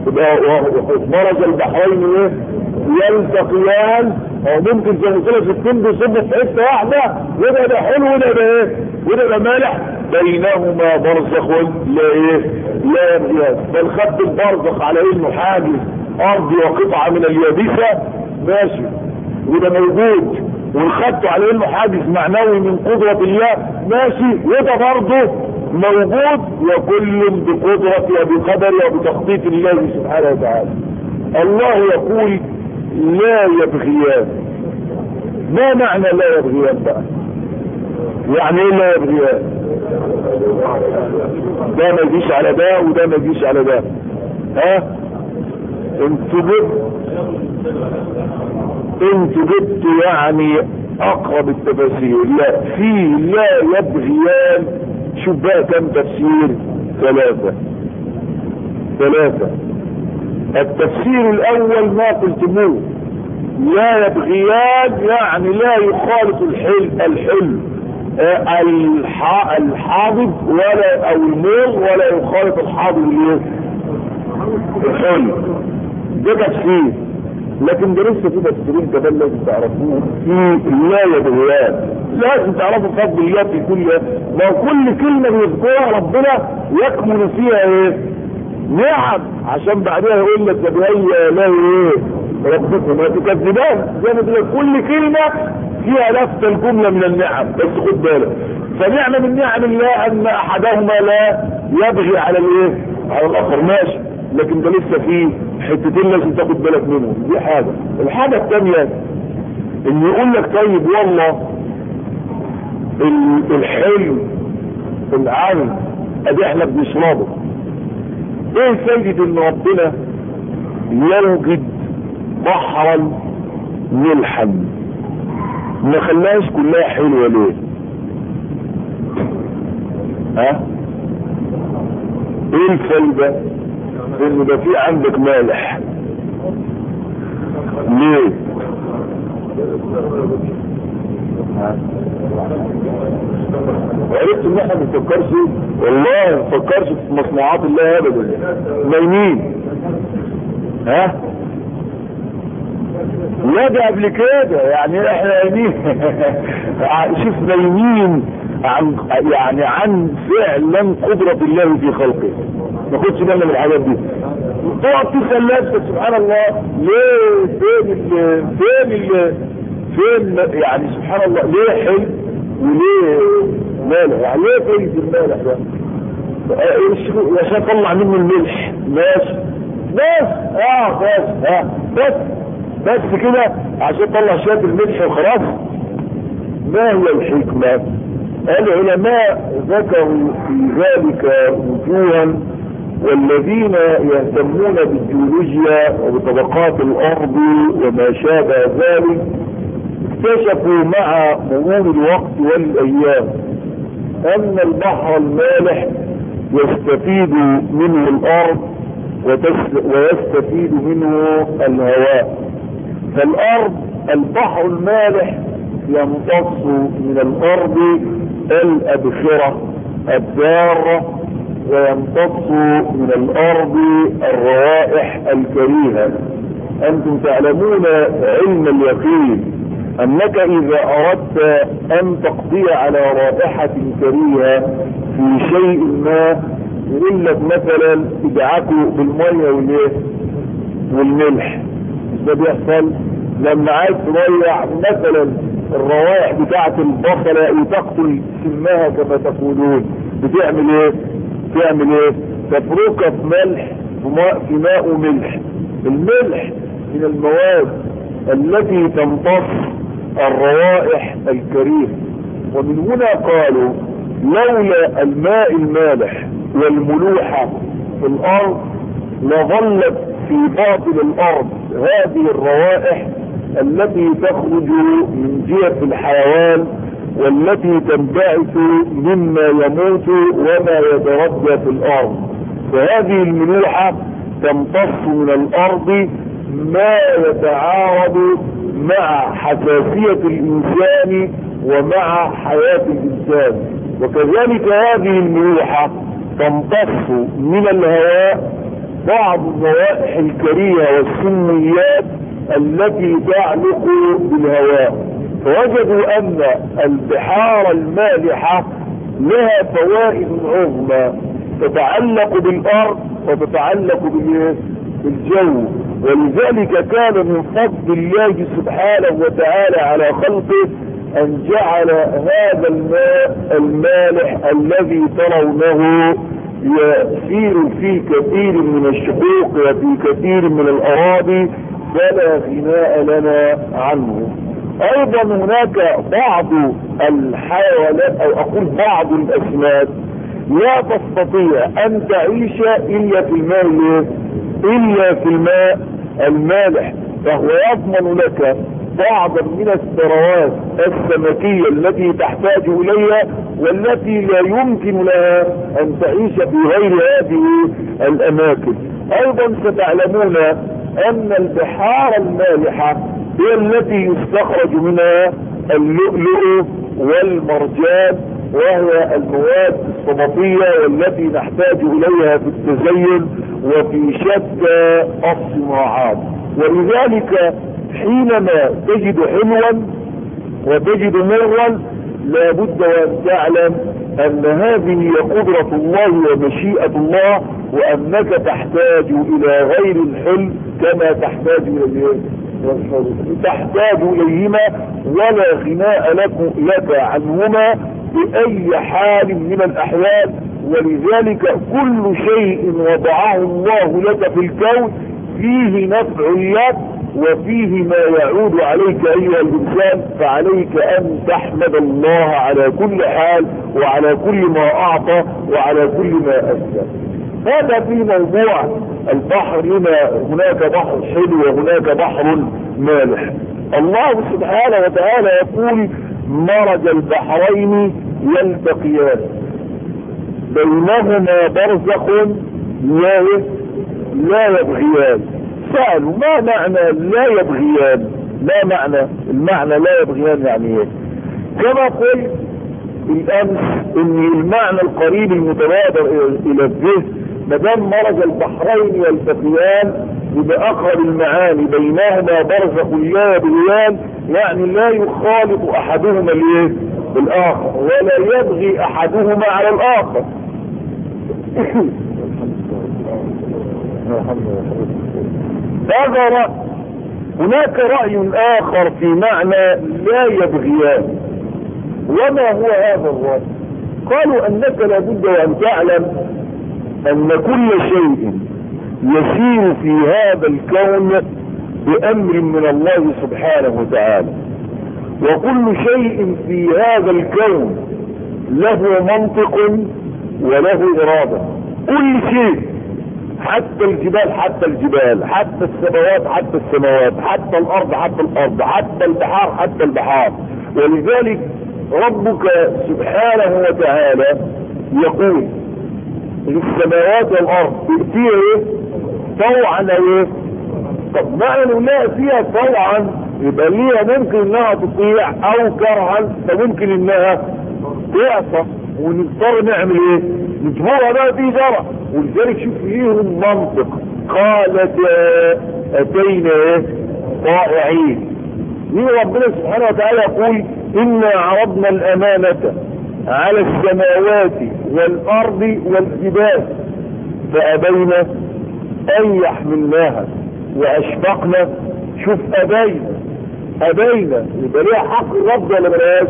مرج البحرين ايه يلتقيان او ممكن زي ما قلت لك الاتنين بيصبوا في حته واحده وده ده حلو وده ده ايه وده ده مالح بينهما برزخ لا ايه لا يبغيان بل خدت البرزخ على انه حاجز ارضي وقطعه من اليابسه ماشي وده موجود والخدته على انه حاجز معنوي من قدرة الله ماشي وده برضه موجود وكل بقدرة وبقدر وبتخطيط الله سبحانه وتعالى الله يقول لا يبغيان ما معنى لا يبغيان بقى يعني ايه لا يبغيان ده ما يجيش على ده وده ما يجيش على ده ها انتوا جبت انتوا جبت يعني اقرب التفاسير لا في لا يبغيان شوف بقى كم تفسير ثلاثة ثلاثة التفسير الاول ما قلتموه لا يبغيان يعني لا يخالط الحل الحل آه الح... الحاضب ولا او الموز ولا يخالط الحاضب الايه الحل ده تفسير لكن ده لسه في تفسيرين كمان لازم تعرفوه في لا يبغيان لازم تعرفوا فضل الله في كل ما كل كلمه بيذكرها ربنا يكمن فيها ايه نعم عشان بعدها يقول لك فبأي آلاء ايه ربكم ما تكذبان زي ما تقول كل كلمة فيها لفت الجملة من النعم بس خد بالك فنعمة من نعم الله ان احدهما لا يبغي على الايه على الاخر ماشي لكن ده لسه فيه حتتين لازم تاخد بالك منهم دي حاجة الحاجة الثانية ان يقول لك طيب والله الحلم العين ادي احنا بنشربه ايه فايدة ان ربنا يوجد بحرا ملحا ما خلاش كلها حلوة ليه ها ايه الفايدة ان ده في عندك مالح ليه عرفت ان احنا ما بنفكرش والله ما بنفكرش في مصنوعات الله ابدا نايمين ها لا ده قبل كده يعني احنا نايمين شوف نايمين عن يعني عن فعلا قدرة الله في خلقه ما خدش بالنا من الحاجات دي تقعد تسال نفسك سبحان الله ليه فين ال فين ال فين يعني سبحان الله ليه حلو وليه مالح يعني ليه فايد المالح ده عشان اطلع منه الملح ماشي بس اه بس اه بس بس كده عشان اطلع شويه الملح وخلاص ما هي الحكمه العلماء ذكروا في ذلك وجوها والذين يهتمون بالجيولوجيا وبطبقات الارض وما شابه ذلك اكتشفوا مع مرور الوقت والايام ان البحر المالح يستفيد منه الارض ويستفيد منه الهواء فالارض البحر المالح يمتص من الارض الابخرة الدارة ويمتص من الارض الروائح الكريهة انتم تعلمون علم اليقين انك اذا اردت ان تقضي على رائحة كريهة في شيء ما يقول لك مثلا ادعكوا بالمية والايه والملح ده بيحصل لما عايز تضيع مثلا الروائح بتاعة البصلة وتقتل سمها كما تقولون بتعمل ايه تعمل ايه تفركها في ملح في ماء, في ماء وملح الملح من المواد التي تمتص الروائح الكريهة ومن هنا قالوا لولا الماء المالح والملوحة في الارض لظلت في باطل الارض هذه الروائح التي تخرج من جهة الحيوان والتي تنبعث مما يموت وما يتردى في الارض فهذه الملوحة تمتص من الارض ما يتعارض مع حساسية الانسان ومع حياة الانسان وكذلك هذه الملوحة تمتص من الهواء بعض الروائح الكريهة والسميات التي تعلق بالهواء فوجدوا ان البحار المالحة لها فوائد عظمى تتعلق بالارض وتتعلق بالجو ولذلك كان من فضل الله سبحانه وتعالى على خلقه ان جعل هذا الماء المالح الذي ترونه يسير في كثير من الشقوق وفي كثير من الاراضي فلا غناء لنا عنه ايضا هناك بعض الحيوانات او اقول بعض الاسماك لا تستطيع ان تعيش الا في الماء الا في الماء المالح فهو يضمن لك بعضا من الثروات السمكية التي تحتاج اليها والتي لا يمكن لها ان تعيش في غير هذه الاماكن ايضا ستعلمون ان البحار المالحة هي التي يستخرج منها اللؤلؤ والمرجان وهي المواد الصمتية والتي نحتاج اليها في التزين وفي شتى الصناعات ولذلك حينما تجد حلوا وتجد مرا لابد وان تعلم ان هذه هي قدرة الله ومشيئة الله وانك تحتاج الى غير الحل كما تحتاج الى تحتاج اليهما ولا غناء لك, لك عنهما باي حال من الاحوال ولذلك كل شيء وضعه الله لك في الكون فيه نفع لك وفيه ما يعود عليك ايها الانسان فعليك ان تحمد الله على كل حال وعلى كل ما اعطى وعلى كل ما اسلم هذا في موضوع البحر لما هناك بحر حلو وهناك بحر مالح الله سبحانه وتعالى يقول مرج البحرين يلتقيان بينهما برزخ لا لا يبغيان سألوا ما معنى لا يبغيان ما معنى المعنى لا يبغيان يعني ايه كما قلت الامس ان المعنى القريب المتبادر الى الذهن ما دام مرج البحرين يلتقيان يبقى اقرب المعاني بينهما برزخ لا يبغيان يعني لا يخالط احدهما الايه الاخر ولا يبغي احدهما على الاخر هذا رأي هناك رأي آخر في معنى لا يبغيان وما هو هذا الرأي قالوا أنك لابد أن تعلم أن كل شيء يسير في هذا الكون بأمر من الله سبحانه وتعالى وكل شيء في هذا الكون له منطق وله إرادة كل شيء حتى الجبال حتى الجبال حتى السماوات حتى السماوات حتى الارض حتى الارض حتى البحار حتى البحار ولذلك ربك سبحانه وتعالى يقول للسماوات والارض ائتيها ايه طوعا ايه طب معنى لا فيها طوعا يبقى ليها ممكن انها تطيع او كرها فممكن انها تعصى ونضطر نعمل ايه نجبرها بقى في زرع ولذلك شوف ليهم منطق قالت اتينا ايه طائعين مين ربنا سبحانه وتعالى يقول انا عرضنا الامانة على السماوات والارض والجبال فابينا ان يحملناها واشفقنا شوف ابينا ابينا يبقى ليها حق الرب ولا بلاش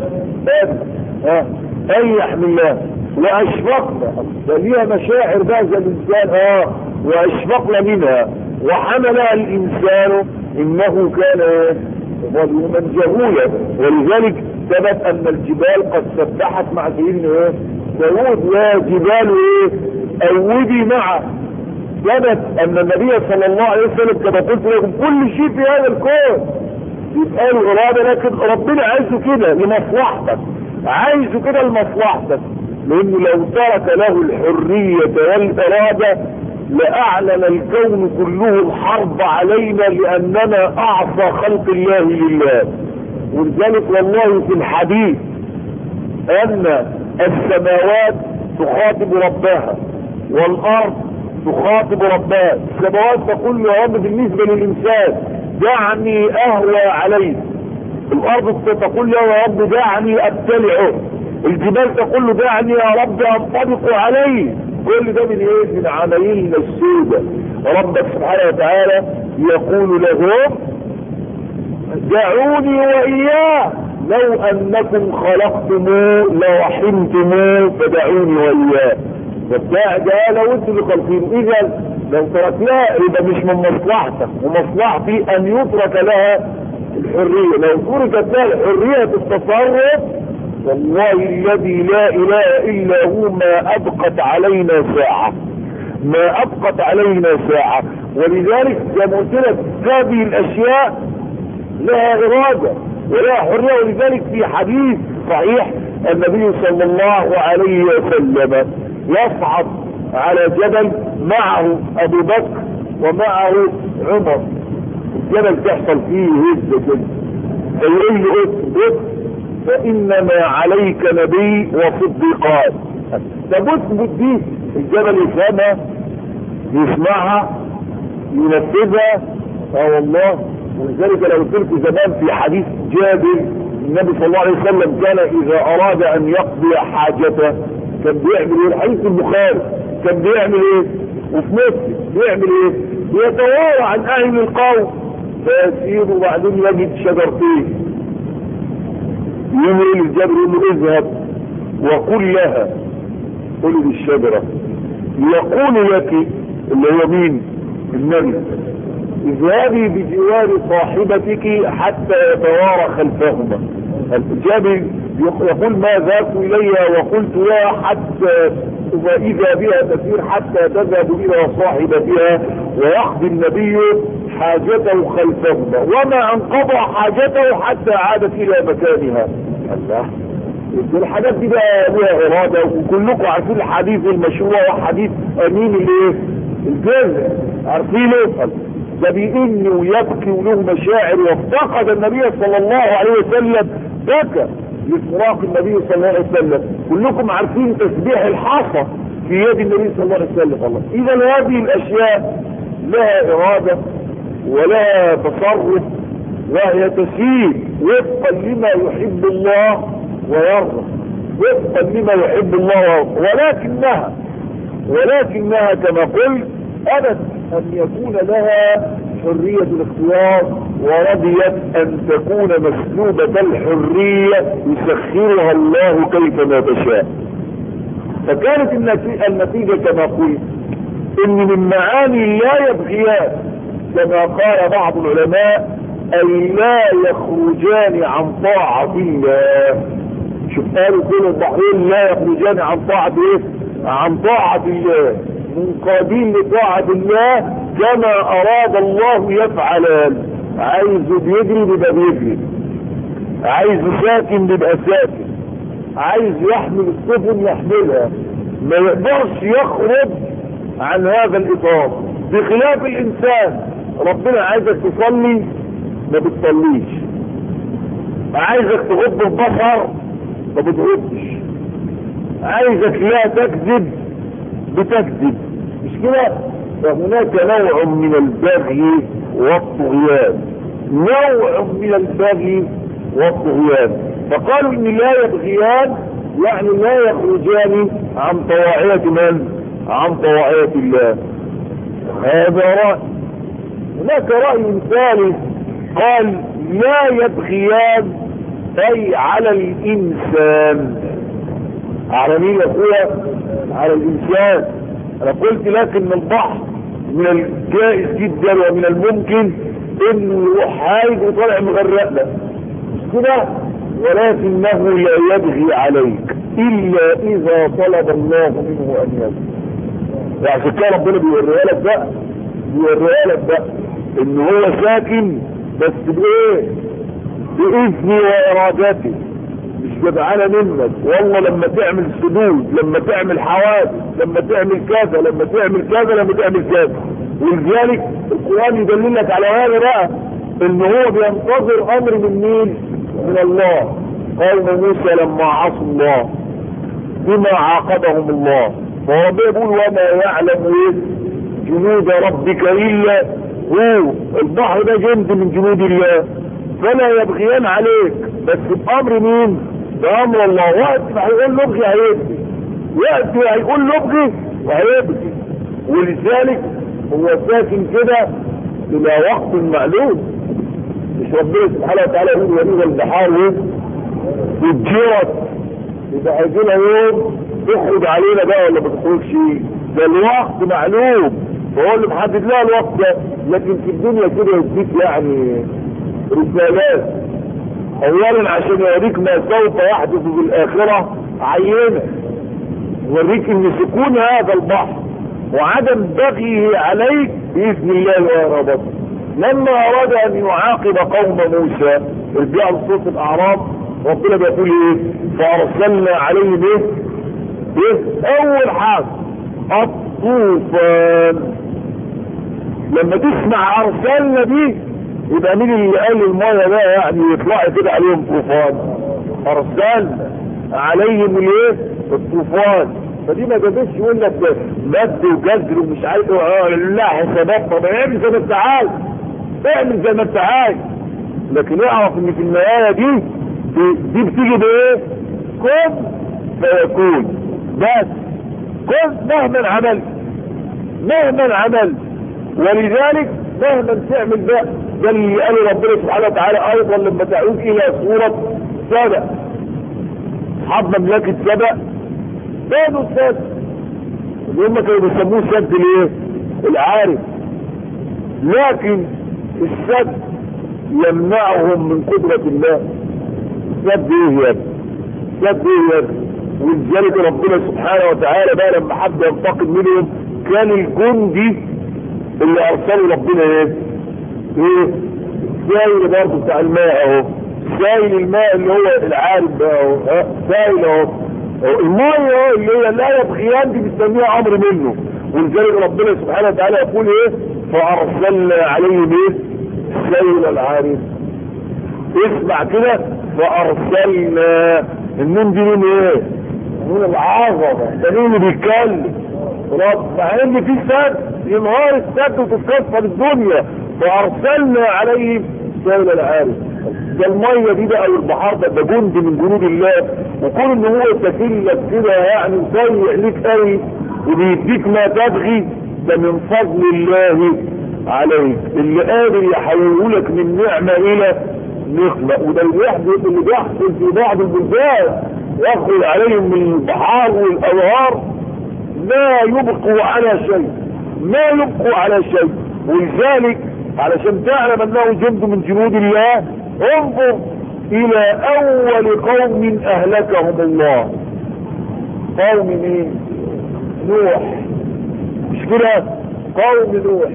ها ان يحملناها واشفقنا ده ليها مشاعر بقى زي الانسان اه واشفقنا منها وحملها الانسان انه كان ظلوما جهولا ولذلك ثبت ان الجبال قد سبحت مع سيدنا ايه داود يا جبال ايه اوبي معه ثبت ان النبي صلى الله عليه وسلم كما قلت لكم كل شيء في هذا الكون يبقى له اراده لكن ربنا عايزه كده لمصلحتك عايزه كده لمصلحتك لانه لو ترك له الحرية والاراده لاعلن الكون كله الحرب علينا لاننا اعصى خلق الله لله ولذلك والله في الحديث ان السماوات تخاطب ربها والارض تخاطب ربها السماوات تقول له يا رب بالنسبة للإنسان دعني أهوى عليه الأرض تقول له يا رب دعني أبتلعه الجبال تقول له دعني يا رب أنطبق عليه كل ده من ايه من عمايلنا السوداء ربك سبحانه وتعالى يقول لهم دعوني وإياه لو أنكم خلقتموه لرحمتموه فدعوني وإياه فبتاع ده لو انتوا اللي خالقينه اذا لو تركناه يبقى مش من مصلحتك ومصلحتي ان يترك لها الحرية لو تركت لها الحرية التصرف والله الذي لا اله الا هو ما ابقت علينا ساعة ما ابقت علينا ساعة ولذلك زي ما قلت لك هذه الاشياء لها ارادة ولها حرية ولذلك في حديث صحيح النبي صلى الله عليه وسلم يصعد على جبل معه ابو بكر ومعه عمر الجبل تحصل فيه هزة كده فيقول له اثبت فانما عليك نبي وصديقان تثبت دي الجبل يفهمها يسمعها ينفذها اه والله ولذلك لو قلت لكم زمان في حديث جابر النبي صلى الله عليه وسلم كان اذا اراد ان يقضي حاجته كان بيعمل ايه الحديث البخاري كان بيعمل ايه وفي مسلم بيعمل ايه بيتوارى عن اهل القوم فيسير وبعدين يجد شجرتين يمر للجبل يقول له اذهب وقل لها قل للشجرة يقول لك اللي هو مين النبي اذهبي بجوار صاحبتك حتى يتوارى خلفهما الجابر يقول ما ذاك اليها وقلت لها حتى واذا بها تسير حتى تذهب الى صاحبتها ويقضي النبي حاجته خلفهما وما انقضى حاجته حتى عادت الى مكانها الله الحاجات دي بقى لها اراده وكلكم عارفين الحديث المشهور وحديث امين الايه الجزء عارفينه ده بيئن ويبكي وله مشاعر وافتقد النبي صلى الله عليه وسلم بكى لفراق النبي صلى الله عليه وسلم كلكم عارفين تسبيح الحصى في يد النبي صلى الله عليه وسلم الله اذا هذه الاشياء لها اراده ولها تصرف وهي تسير وفقا لما يحب الله ويرضى وفقا لما يحب الله ويرضى ولكنها ولكنها كما قلت ابت ان يكون لها حرية الاختيار ورضيت ان تكون مسلوبة الحرية يسخرها الله كيفما تشاء فكانت النتيجة كما قلت ان من معاني لا يبغيان كما قال بعض العلماء اي لا يخرجان عن طاعة الله شوف قالوا كل البحرين لا يخرجان عن طاعة ايه عن طاعة الله منقادين لطاعة الله كما اراد الله يفعلان عايزه بيجري بيبقى بيجري عايزه ساكن بيبقى ساكن عايز يحمل السفن يحملها ما يقدرش يخرج عن هذا الاطار بخلاف الانسان ربنا عايزك تصلي ما بتصليش عايزك تغض البصر ما بتغضش عايزك لا تكذب بتكذب مش كده فهناك نوع من البغي والطغيان نوع من البغي والطغيان فقالوا ان لا يبغيان يعني لا يخرجان عن طواعية من عن طواعية الله هذا رأي هناك رأي ثالث قال لا يبغيان اي على الانسان على مين يا اخويا على الانسان انا قلت لك ان البحر من الجائز جدا ومن الممكن انه يروح هايج وطالع مغرق لك مش كده ولكنه لا يبغي عليك الا اذا طلب الله منه ان يبغي وعشان كده ربنا بيوريها لك بقى بيوريها لك بقى ان هو ساكن بس بايه باذني وارادتي مش جدعانه منك والله لما تعمل سدود لما تعمل حوادث لما تعمل كذا لما تعمل كذا لما تعمل كذا ولذلك القران يدللك على هذا بقى ان هو بينتظر امر من مين من الله قوم موسى لما عصوا الله بما عاقبهم الله فربنا يقول وما يعلم ايه جنود ربك الا هو البحر ده جند من جنود الله فلا يبغيان عليك بس بامر مين بامر الله وقت ما هيقول لبغي هيبغي وقت ما هيقول لبغي وهيبغي ولذلك هو ساكن كده الى وقت معلوم مش ربنا سبحانه وتعالى يقول وليد البحار ايه اتجرت يبقى هيجي لها يوم تخرج علينا بقى ولا ما تخرجش ده الوقت معلوم فهو اللي محدد لها الوقت ده لكن في الدنيا كده يديك يعني رسالات اولا عشان يوريك ما سوف يحدث في الاخره عينه يوريك ان سكون هذا البحر وعدم بغيه عليك باذن الله وارادته لما اراد ان يعاقب قوم موسى ارجعوا لصوت الاعراب ربنا بيقول ايه فارسلنا عليهم ايه ايه اول حاجه الطوفان لما تسمع ارسلنا دي يبقى مين اللي قال المايه ده يعني يطلع كده عليهم طوفان ارسلنا عليهم الايه الطوفان فدي ما جابتش يقول لك مد وجزر ومش عارف اه لا حسابات طب اعمل زي ما انت عايز اعمل زي ما انت عايز لكن اعرف ان في النهايه دي دي بتيجي بايه؟ كن فيكون بس كن مهما عملت مهما عملت ولذلك مهما تعمل ده ده اللي قاله ربنا سبحانه وتعالى ايضا لما تعود الى سوره سبأ اصحاب مملكه سبأ كانوا السد اللي هم كانوا بيسموه السد الايه؟ العارف لكن السد يمنعهم من قدرة الله سد ايه يا ابني سد ايه يا ابني ولذلك ربنا سبحانه وتعالى بقى لما حب ينتقم منهم كان الجندي اللي ارسله ربنا ايه ايه سائل برضه بتاع الماء اهو سائل الماء اللي هو العارف ده اهو سائل اهو المية اللي هي لا يبغيان دي بتسميها امر منه ولذلك ربنا سبحانه وتعالى يقول ايه فارسلنا عليهم ايه سيل العارف اسمع كده فارسلنا النون دي من ايه من العظمه ده مين اللي بيتكلم رب مع ان في سد ينهار السد وتتكسر الدنيا فارسلنا عليهم سيل العارف ده الميه دي بقى والبحار ده ده جند من جنود الله وكون ان هو يتكلف كده يعني وسيء ليك قوي وبيديك ما تبغي ده من فضل الله عليك اللي قادر يحولك من نعمه الى نقمه وده اللي بيحدث اللي بيحصل في بعض البلدان يخرج عليهم من البحار والانهار لا يبقوا على شيء ما يبقوا على شيء ولذلك علشان تعلم انه جند من جنود الله انظر الى اول قوم اهلكهم الله قوم مين نوح مش كده قوم نوح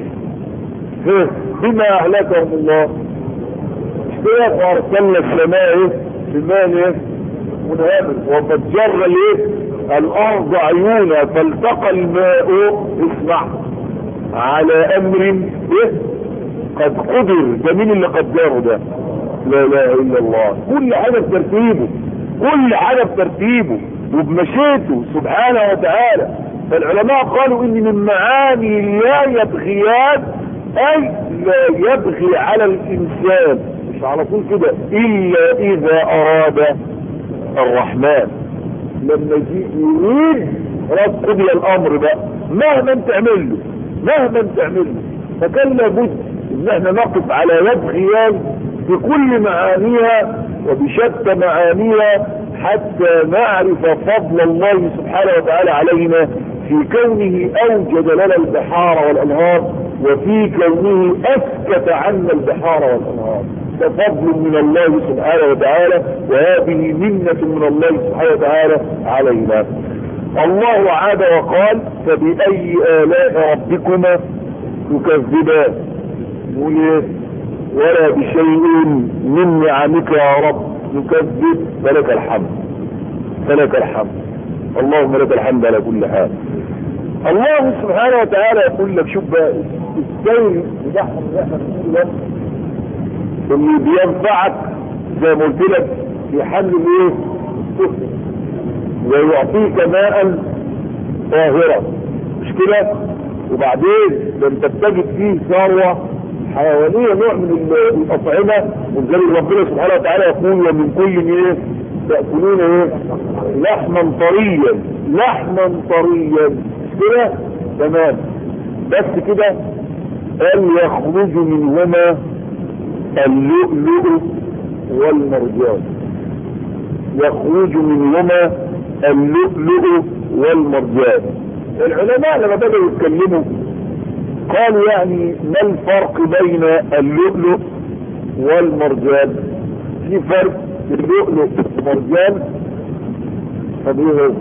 بما اهلكهم الله مش كده فارسلنا السماء بماء ايه منهمر وفجرنا الايه الارض عيونا فالتقى الماء اسمع على امر ايه قد قدر ده مين اللي قدره ده لا اله الا الله كل حاجه بترتيبه كل حاجه بترتيبه وبمشيئته سبحانه وتعالى فالعلماء قالوا ان من معاني لا يبغيان اي لا يبغي على الانسان مش على طول كده الا اذا اراد الرحمن لما يجي يريد رب قضي الامر بقى مهما تعمل له مهما تعمل له فكان لابد ان احنا نقف على يد خيال بكل معانيها وبشتى معانيها حتى نعرف فضل الله سبحانه وتعالى علينا في كونه اوجد لنا البحار والانهار وفي كونه اسكت عنا البحار والانهار ده فضل من الله سبحانه وتعالى وهذه منة من الله سبحانه وتعالى علينا الله عاد وقال فبأي آلاء ربكما تكذبان يقول ايه ولا بشيء من نعمك يا رب نكذب فلك الحمد فلك الحمد اللهم لك الحمد على كل حال الله سبحانه وتعالى يقول لك شوف بقى السير بتاعهم اللي احنا بنقوله ده اللي بينفعك زي ما قلت لك في حل الايه؟ ويعطيك ماء طاهرا مش كده؟ وبعدين لم تتجد فيه ثروة حيوانية نوع من الأطعمة وذلك ربنا سبحانه وتعالى يقول ومن كل ايه تأكلون ايه لحما طريا لحما طريا كده تمام بس كده قال يخرج منهما اللؤلؤ والمرجان يخرج منهما اللؤلؤ والمرجان العلماء لما بدأوا يتكلموا قالوا يعني ما الفرق بين اللؤلؤ والمرجان في فرق اللؤلؤ والمرجان طب ايه هو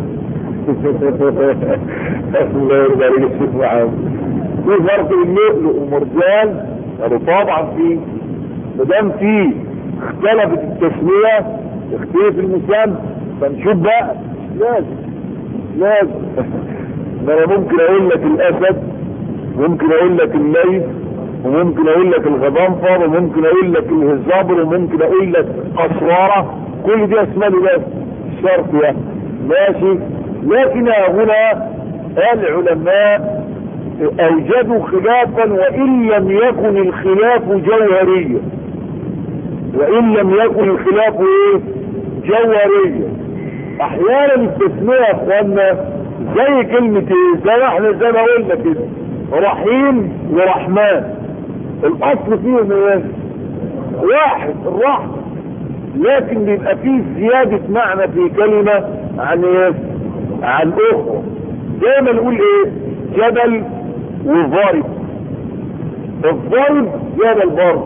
الله يرضى عليك الشيخ محمد في فرق اللؤلؤ والمرجان قالوا طبعا في ما دام في اختلفت التسميه اختلف المسمى فنشوف بقى لازم لازم ما انا ممكن اقول لك الاسد ممكن اقول لك الليث وممكن اقول لك الغضنفر وممكن اقول لك الهزابر وممكن اقول لك اسراره كل دي اسماء بس شرط يعني ماشي لكن هنا العلماء اوجدوا خلافا وان لم يكن الخلاف جوهريا وان لم يكن الخلاف ايه جوهريا احيانا التسميه يا اخوانا زي كلمة ايه زي ما احنا زي ما قلنا كده رحيم ورحمن الاصل فيهم ايه واحد الرحمة لكن بيبقى فيه زيادة معنى في كلمة عن ايه عن اخرى زي ما نقول ايه جبل وضارب الضارب جبل برضه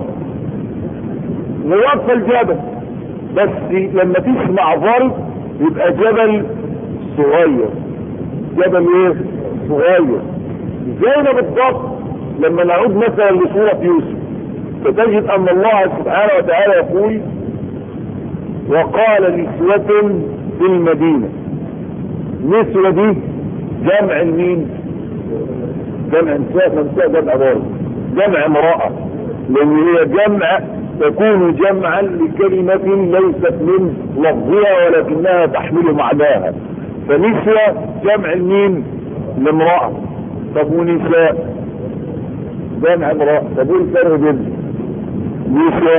ووصف الجبل بس لما تسمع ضارب يبقى جبل صغير جبل ايه صغير زي ما بالضبط لما نعود مثلا لسورة يوسف فتجد ان الله سبحانه وتعالى يقول وقال نسوة في المدينة نسوة دي جمع مين جمع نساء نساء جمع برضه جمع امرأة لان هي جمع تكون جمعا لكلمة ليست من لفظها ولكنها تحمل معناها فنسوة جمع المين لامرأة طب ونساء جمع امرأة طب ايه الفرق بين نسوة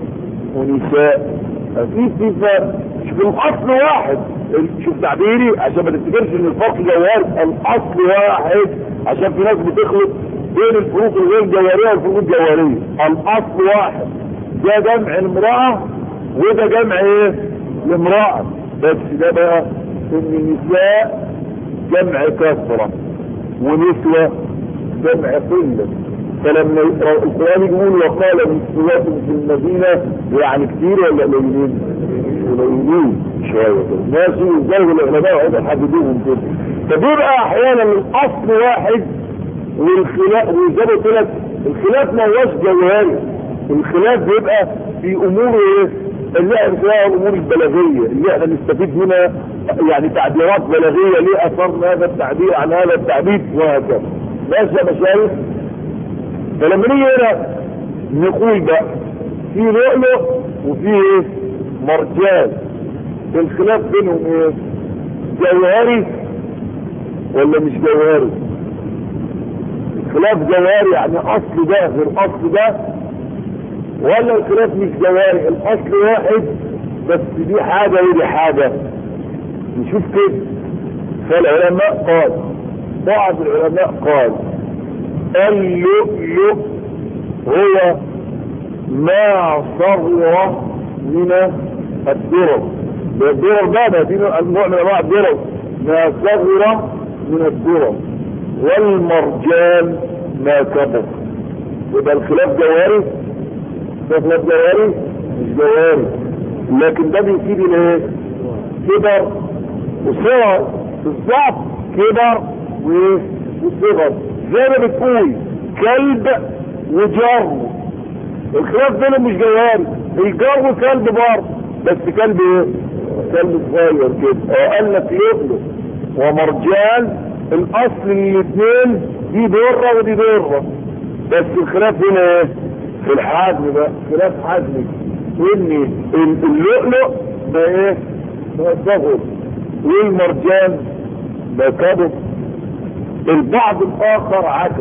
ونساء في في فرق شوف الاصل واحد شوف تعبيري عشان ما تفتكرش ان الفرق جوهري الاصل واحد عشان في ناس بتخلط بين الفروق الغير جوهريه والفروق الجوهريه الاصل واحد ده جمع المرأة وده جمع ايه الامرأة بس ده بقى ان النساء جمع كثرة ونسوة جمع قلة فلما القرآن يقول وقال نسوة في المدينة يعني كتير ولا قليلين؟ قليلين شوية ماشي ازاي العلماء هيبقى يحددوهم كده فبيبقى احيانا الاصل واحد والخلاف وزي ما قلت لك الخلاف ما هوش جوهري الخلاف بيبقى في امور ايه اللي احنا بنسميها الامور البلاغيه اللي احنا نستفيد منها يعني تعبيرات بلاغيه ليه اثرنا هذا التعبير عن هذا التعبير وهكذا ماشي يا مشايخ فلما نيجي هنا نقول بقى في لؤلؤ وفي ايه مرجان الخلاف بينهم ايه جوهري ولا مش جوهري الخلاف جوهري يعني اصل ده غير اصل ده ولا الخلاف مش جواري الاصل واحد بس دي حاجة ودي حاجة نشوف كده فالعلماء قال بعض العلماء قال اللؤلؤ هو ما صغر من الدرر الدرر ده دي نوع من انواع الدرر ما صغر من الدرر والمرجان ما كبر يبقى الخلاف جواري ده خلاف جواري مش جواري لكن ده بيفيد الايه كبر وصغر بالظبط كبر وايه وصغر زي ما بتقول كلب وجر الخلاف ده مش جواري الجر كلب برضه بس كلب ايه كلب صغير كده اه قال لك لؤلؤ ومرجان الاصل الاثنين دي دره ودي دره بس الخلاف هنا ايه في الحجم بقى خلاف حجمي ان اللؤلؤ ده ايه ده صغر والمرجان ده كبر البعض الاخر عكس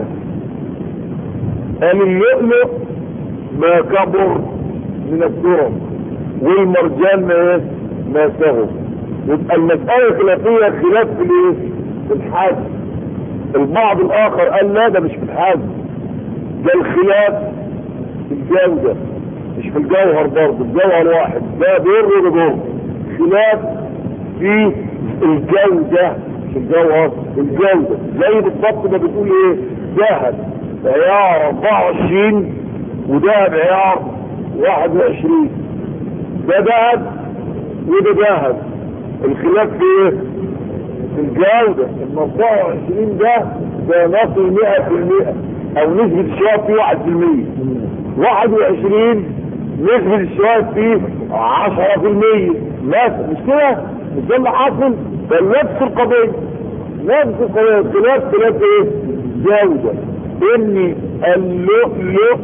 قال اللؤلؤ ما كبر من الدرم والمرجان ما ايه ما سهل يبقى المسألة خلافية خلاف في الايه في الحجم البعض الاخر قال لا ده مش في الحجم ده الخلاف في الجودة مش في الجوهر برضه الجوهر واحد ده بر وده بر خلاف في الجودة مش الجوهر الجودة زي بالضبط ما بتقول ايه ذهب عيار 24 وذهب عيار 21 ده ذهب وده ذهب الخلاف في ايه في الجودة ال 24 ده ده نصل 100% او نسبة الشباب فيه 1% 21 نسبة الشباب فيه 10% مثلا مش كده مش ده اللي حاصل فنفس القضية نفس القضية خلاف خلاف ايه جودة ان اللؤلؤ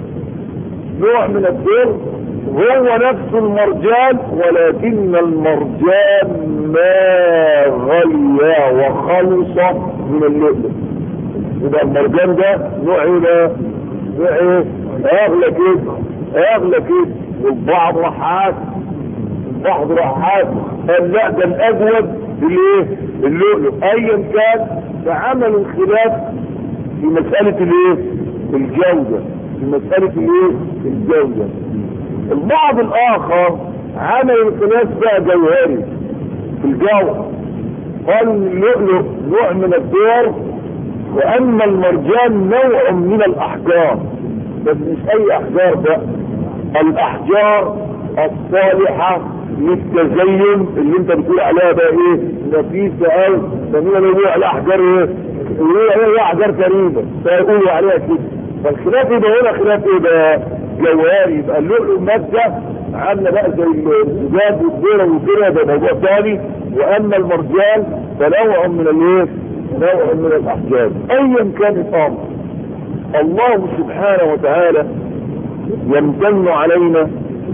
نوع من الدر هو نفس المرجان ولكن المرجان ما غلي وخلص من اللؤلؤ يبقى المرجان ده نوع ايه ده نوع ايه اغلى كده اغلى كده والبعض رحات البعض رحات قال لا ده الاجود بالايه اللؤلؤ ايا كان فعمل الخلاف في مسألة الايه الجودة في مسألة الايه الجودة البعض الاخر عمل الخلاف بقى جوهري في الجوهر قال اللؤلؤ نوع من الدور واما المرجان نوع من الاحجار بس مش اي احجار بقى الاحجار الصالحة للتزين اللي انت بتقول عليها بقى ايه نفيسة او سمينا بيقولوا عليها احجار ايه يقولوا عليها احجار كريمة فيقولوا عليها كده فالخلاف يبقى هنا خلاف ايه بقى جوهري يبقى اللؤلؤ مادة عاملة بقى زي الزجاج والذرة وكده ده موضوع ثاني واما المرجان فنوع من الايه نوع من الاحجار ايا كان الامر الله سبحانه وتعالى يمتن علينا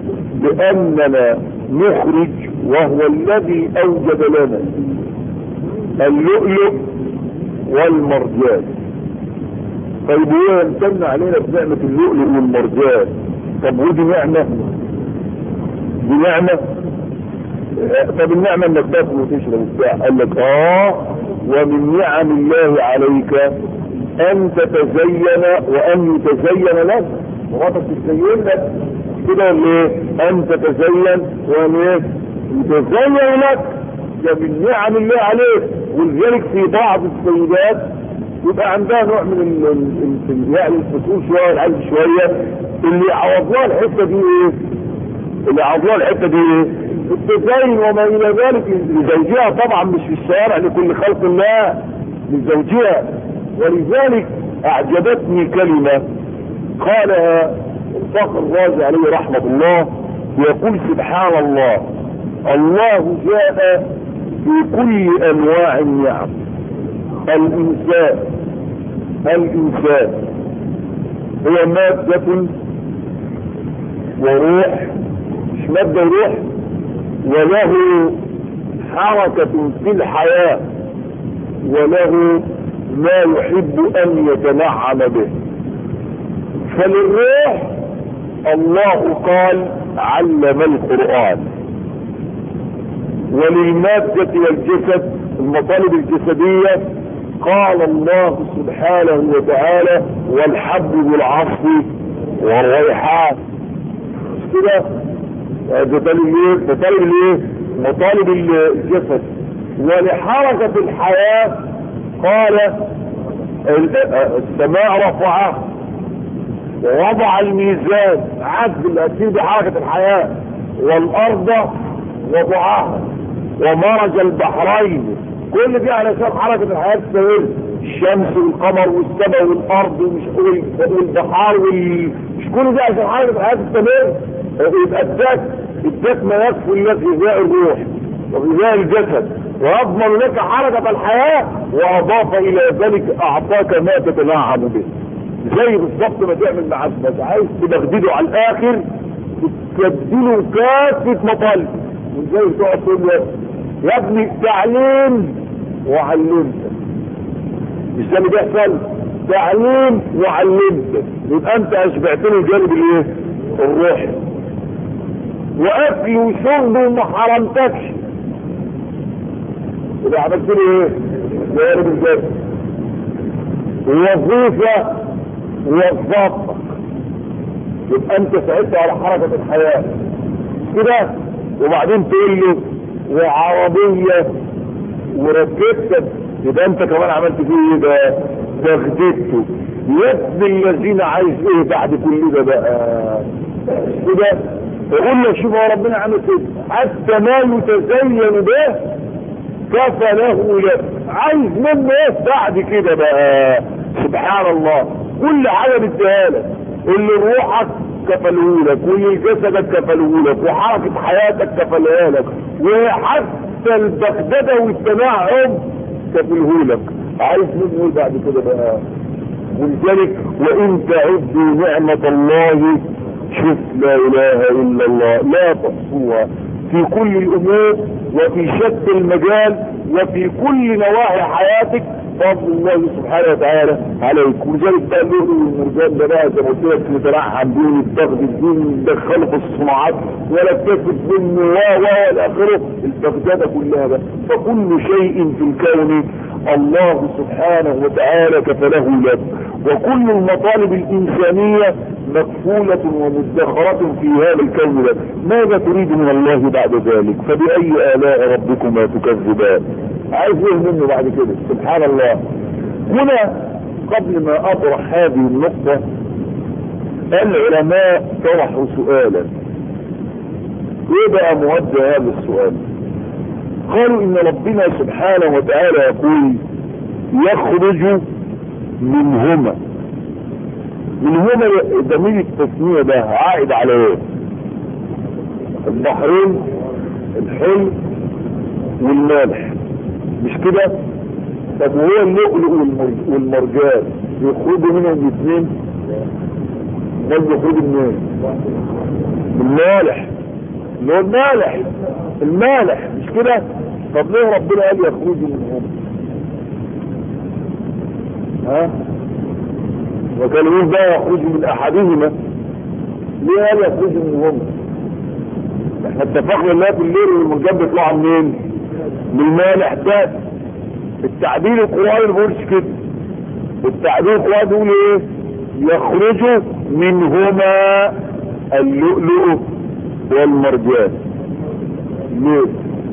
باننا نخرج وهو الذي اوجد لنا اللؤلؤ والمرجان طيب هو يمتن علينا بنعمة اللؤلؤ والمرجان طب ودي نعمة دي نعمة طب النعمة انك تاكل وتشرب وبتاع قال لك اه ومن نعم الله عليك ان تتزين وان يتزين لك مراتك تتزين لك كده ولا ايه ان تتزين وان ايه يتزين لك ده من نعم الله عليك ولذلك في بعض السيدات يبقى عندها نوع من ال ال يعني الفصول شويه العجز شويه اللي يعوض لها الحته دي ايه؟ اللي يعوض لها الحته دي ايه؟ التزين وما الى ذلك لزوجها طبعا مش في الشوارع لكل خلق الله لزوجها ولذلك اعجبتني كلمه قالها الفخر الرازي عليه رحمه الله يقول سبحان الله الله جاء في كل انواع النعم الانسان الانسان هو مادة وروح مش مادة وروح وله حركة في الحياة وله ما يحب ان يتنعم به فللروح الله قال علم القرآن وللمادة والجسد المطالب الجسدية قال الله سبحانه وتعالى والحب بالعصف والريحان مش كده مطالب ايه مطالب الايه مطالب الجسد ولحركة الحياة قال السماء رفعه ووضع الميزان عدل الأسير بحركة الحياة والأرض وضعها ومرج البحرين كل دي علشان حركة الحياة تستمر الشمس والقمر والسماء والأرض والبحار وال... مش كل دي عشان حركة الحياة تستمر يبقى اداك اداك ما يكفي لك غذاء الروح وغذاء الجسد ويضمن لك حركة الحياة وأضاف إلى ذلك أعطاك ما تتنعم به زي بالظبط ما تعمل مع ابنك عايز تبغدده على الاخر تبدله كافة مطالب وزي تقعد تقول له يا ابني تعليم وعلمت مش ده اللي بيحصل تعليم وعلمت يبقى انت اشبعتني الجانب الايه الروحي واكل وشرب وما حرمتكش يبقى عملت لي ايه جانب الجسد ووظيفه وظفتك يبقى انت ساعدت على حركه الحياه كده وبعدين تقول له وعربيه وركبتك يبقى انت كمان عملت فيه ايه ده ده خديته يا ابن الذين عايز ايه بعد كل ده بقى كده يقول لك شوف هو ربنا عامل كده حتى ما يتزين به كفى له لك عايز منه ايه بعد كده بقى سبحان الله كل حاجه بديها لك اللي روحك كفله لك واللي جسدك كفله لك وحركه حياتك كفلها لك وحتى البغدده والتنعم كفله لك عايز منه ايه بعد كده بقى ولذلك وان تعدوا نعمه الله شوف لا اله الا الله لا تحصوها في كل الامور وفي شتى المجال وفي كل نواحي حياتك فضل الله سبحانه وتعالى عليك ولذلك بقى اللؤلؤ والمرجان ده بقى زي ما قلت لك نترعب بيه الضغط الدين ندخله في الصناعات ولا تكسب منه و و الى اخره البغداده كلها بقى فكل شيء في الكون الله سبحانه وتعالى كفله لك وكل المطالب الإنسانية مكفولة ومدخرة في هذا الكون لك ماذا تريد من الله بعد ذلك فبأي آلاء ربكما تكذبان عايز ايه منه بعد كده سبحان الله هنا قبل ما أطرح هذه النقطة العلماء طرحوا سؤالا ايه بقى مودع هذا السؤال قالوا ان ربنا سبحانه وتعالى يقول يخرج منهما منهما ضمير التسمية ده عائد على ايه البحرين الحلم والمالح مش كده طب وهو اللؤلؤ والمرجان يخرجوا منهم الاثنين برضه يخرجوا منين من المالح اللي هو المالح المالح مش كده طب ليه ربنا قال يخرجوا منهم ها وكان يقول بقى يخرج من احدهما ليه قال يخرج منهم احنا اتفقنا ان في الليل والمرجان بيطلعوا منين من المالح ده التعبير القرآني ما بيقولش كده التعبير القرآني بيقول ايه يخرج منهما اللؤلؤ والمرجان ليه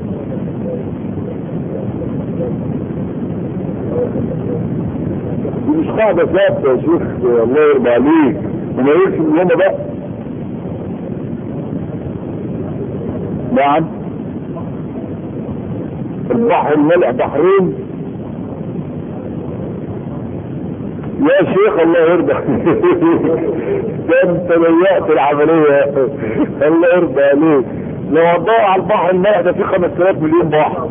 دي مش قاعدة ثابتة يا شيخ الله يرضى عليك وما يقولش ان هما بقى نعم البحر الملح بحرين يا شيخ الله يرضى ده انت ضيقت العملية الله يرضى عليك لو وضعوا على البحر الملح ده فيه 5000 مليون بحر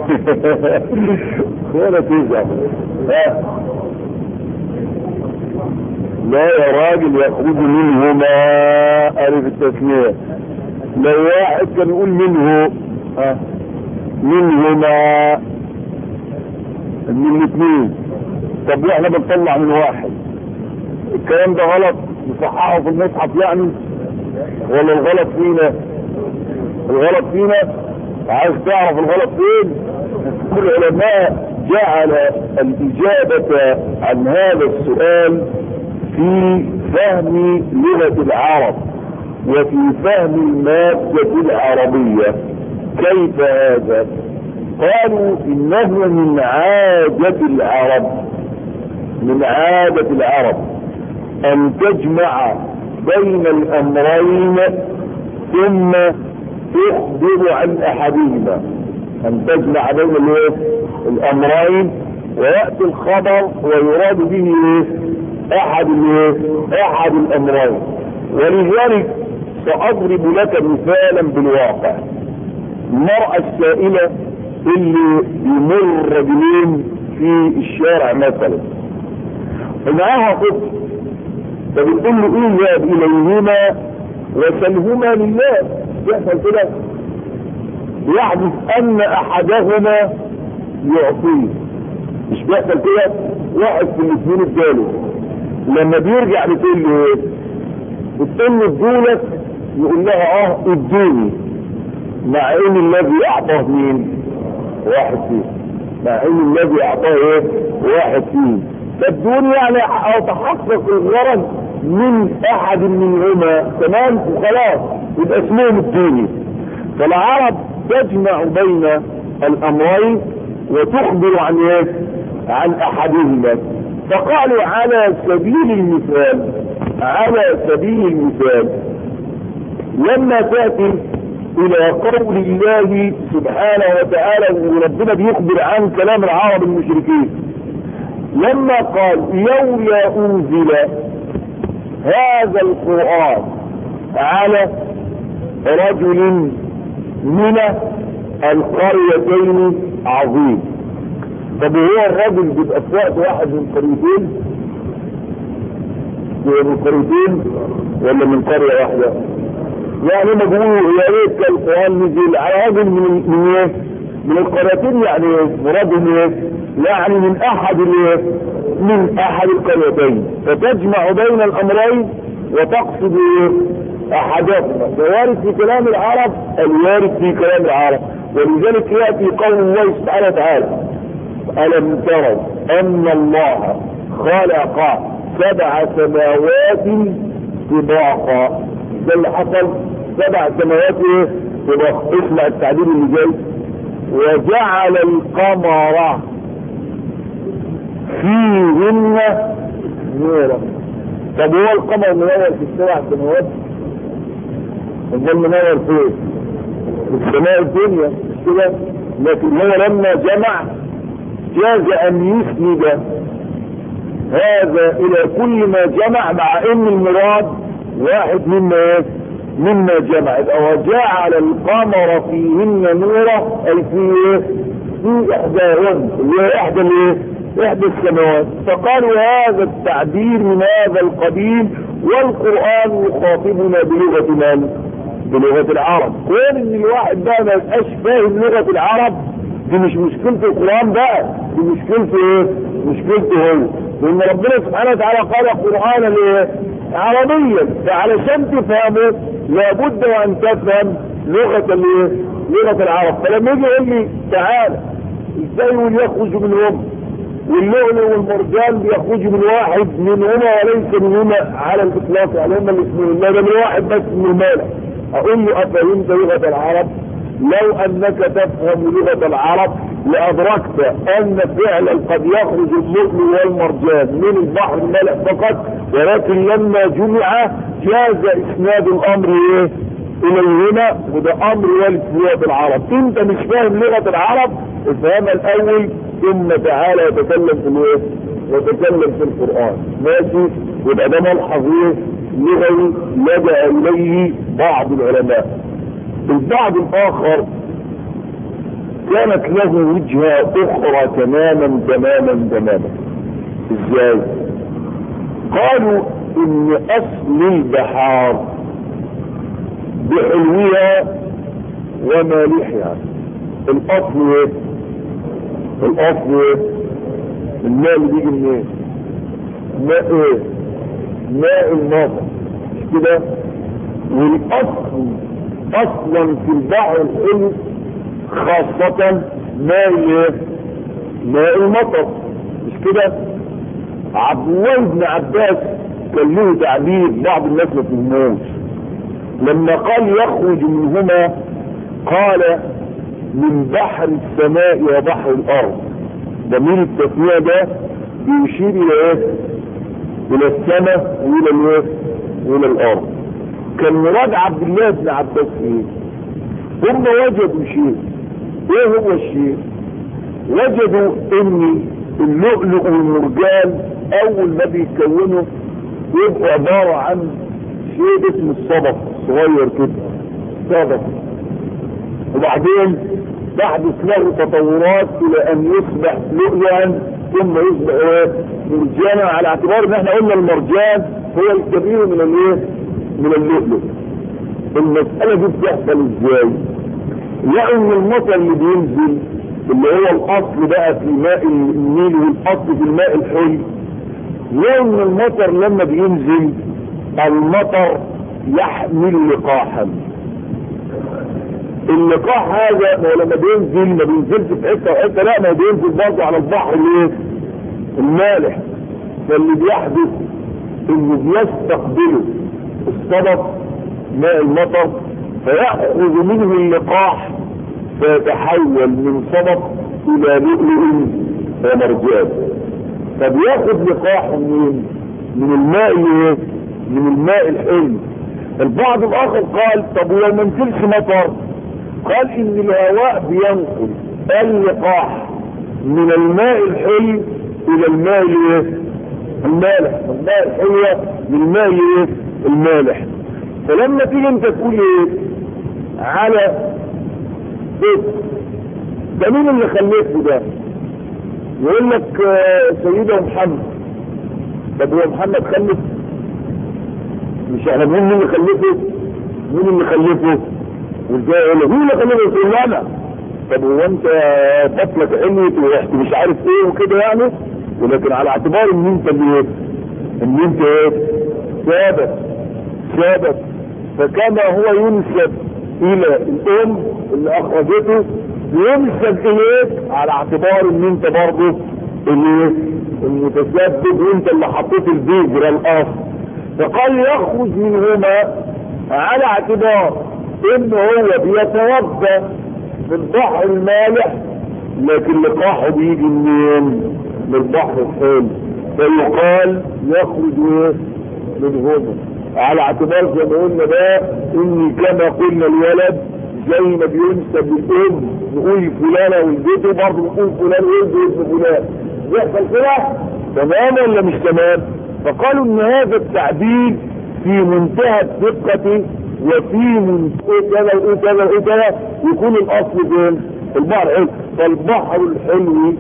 ولا تزعل لا يا راجل يخرج منهما ألف التسمية لو واحد كان يقول منه ها منهما من الاثنين طب احنا بنطلع من واحد الكلام ده غلط نصححه في المصحف يعني ولا الغلط فينا الغلط فينا عايز تعرف الغلط فين كل العلماء جعل الإجابة عن هذا السؤال في فهم لغة العرب وفي فهم المادة العربية كيف هذا قالوا انه من عادة العرب من عادة العرب ان تجمع بين الامرين ثم تخبر عن احدهما ان تجمع بين الامرين ويأتي الخبر ويراد به احد احد الامرين ولذلك ساضرب لك مثالا بالواقع المرأة السائلة اللي يمر رجلين في الشارع مثلا ومعاها طفل فبتقول له اذهب اليهما وسلهما لله يحصل كده يحدث ان احدهما يعطيه مش بيحصل كده واحد في الاثنين الثالث لما بيرجع بتقول له ايه بتقول له ادولك يقول لها اه ادوني مع ان الذي اعطاه مين واحد فيه مع ان الذي اعطاه ايه واحد فيه فادوني يعني اتحقق الغرض من احد منهما تمام وخلاص يبقى اسمهم الديني فالعرب تجمع بين الامرين وتخبر عن ايه عن احدهما فقالوا على سبيل المثال على سبيل المثال لما تاتي الى قول الله سبحانه وتعالى وربنا بيخبر عن كلام العرب المشركين لما قال لولا انزل هذا القرآن على رجل من القريتين عظيم طب هو الرجل بيبقى في وقت واحد من قريتين من قريتين ولا من قرية واحدة يعني ما بيقولوا يا ريت القرآن نزل على رجل من من ايه من القريتين يعني مرادهم ايه يعني من احد الايه من احد القريتين فتجمع بين الامرين وتقصد ايه احدهما فوارد في كلام العرب الوارد في كلام العرب ولذلك ياتي قول الله سبحانه وتعالى الم تروا ان الله خلق سبع سماوات طباقا ده اللي حصل سبع سماوات ايه طباقا اسمع التعبير اللي جاي وجعل القمر فيهن نورا طب هو القمر منور في السبع سماوات امال منور فين في السماء الدنيا مش كده لكن هو لما جمع جاز ان يسند هذا الى كل ما جمع مع ان المراد واحد مما ايه مما جمع وجعل القمر فيهن نورا اي في ايه في احداهن اللي هي احدى الايه احدى السماوات فقالوا هذا التعبير من هذا القبيل والقرآن يخاطبنا بلغة من بلغة العرب كون ان الواحد بقى ما يبقاش فاهم لغة العرب دي مش مشكلة القرآن بقى دي مشكلته ايه مشكلته هو لان ربنا سبحانه وتعالى قال قرآنا ايه عربيا فعلشان تفهمه لابد وان تفهم لغة الايه لغة العرب فلما يجي يقول لي تعالى ازاي يخرج منهم واللؤلؤ والمرجان بيخرجوا من واحد منهما وليس منهما على الاطلاق يعني هما الاثنين لا ده من واحد بس من المالك اقول له افهمت لغه العرب لو انك تفهم لغه العرب لادركت ان فعلا قد يخرج اللؤلؤ والمرجان من البحر المالح فقط ولكن لما جمع جاز اسناد الامر ايه اليهما وده امر وارد في لغه العرب انت مش فاهم لغه العرب افهمها الاول ثم تعالى وتكلم في الايه وتكلم في القران ماشي يبقى ده ملحظ ايه لغوي لجا اليه بعض العلماء البعض الاخر كانت له وجهه اخرى تماما تماما تماما ازاي قالوا ان اصل البحار بحلوها ومالحها الاصل ايه الاصل ايه الماء اللي بيجي منين ماء ايه ماء المطر مش كده والاصل اصلا في البحر الحلو خاصة ماء ايه ماء المطر مش كده عبد الله بن عباس كان له تعبير بعض الناس ما فهموش لما قال يخرج منهما قال من بحر السماء وبحر الارض ضمير التسمية ده بيشير الى ايه الى السماء والى الايه والى الارض كان مراد عبد الله بن عباس ايه هم وجدوا شيء ايه هو الشيء وجدوا ان اللؤلؤ والمرجان اول ما بيتكونوا يبقوا عبارة عن شيء اسمه الصدف صغير كده صدف وبعدين تحدث له تطورات الى ان يصبح لؤلؤا ثم يصبح ايه مرجانا على اعتبار ان احنا قلنا المرجان هو الكبير من الايه من اللؤلؤ المسألة دي بتحصل ازاي لقوا ان المطر اللي بينزل اللي هو الاصل بقى في ماء النيل والاصل في الماء الحلو لان المطر لما بينزل المطر يحمل لقاحا اللقاح هذا ما هو لما بينزل ما بينزلش في حته وحته لا ما بينزل برضه على البحر الايه؟ المالح فاللي بيحدث انه بيستقبله الصدف ماء المطر فيأخذ منه اللقاح فيتحول من صدف الى لؤلؤ ومرجان فبياخد لقاح من من الماء الايه؟ من الماء الحلو البعض الاخر قال طب ولو ما نزلش مطر قال ان الهواء بينقل اللقاح من الماء الحلو الى الماء الايه؟ المالح الماء الحلوة من الماء الايه؟ المالح فلما تيجي انت تقول ايه على بيت ده مين اللي خلفه ده يقول لك آه سيدة محمد طب هو محمد خلف مش احنا مين اللي خلفه مين اللي خلفه وازاي يقول لك مين اللي خلفه يقول له انا طب هو انت بطلك علمت ورحت مش عارف ايه وكده يعني ولكن على اعتبار ان انت اللي ايه ان انت ايه سابق سابق فكما هو ينسب الى الام اللي اخرجته ينسب اليك على اعتبار ان انت برضه اللي المتسبب وانت اللي حطيت البذره الاصل فقال يخرج منهما على اعتبار ان هو بيتوضا في البحر المالح لكن لقاحه بيجي منين؟ من البحر الحلو فيقال يخرج ايه؟ منهما على اعتبار زي ما قلنا بقى ان كما قلنا الولد زي ما بينسب للام نقول فلانه ولدته برضه نقول فلان ولد ابن فلان يحصل كده تمام ولا مش تمام؟ فقالوا ان هذا التعديل في منتهى الدقة وفي منتهى كذا وايه كذا وايه كذا يكون الاصل فين؟ البحر حلو فالبحر الحلو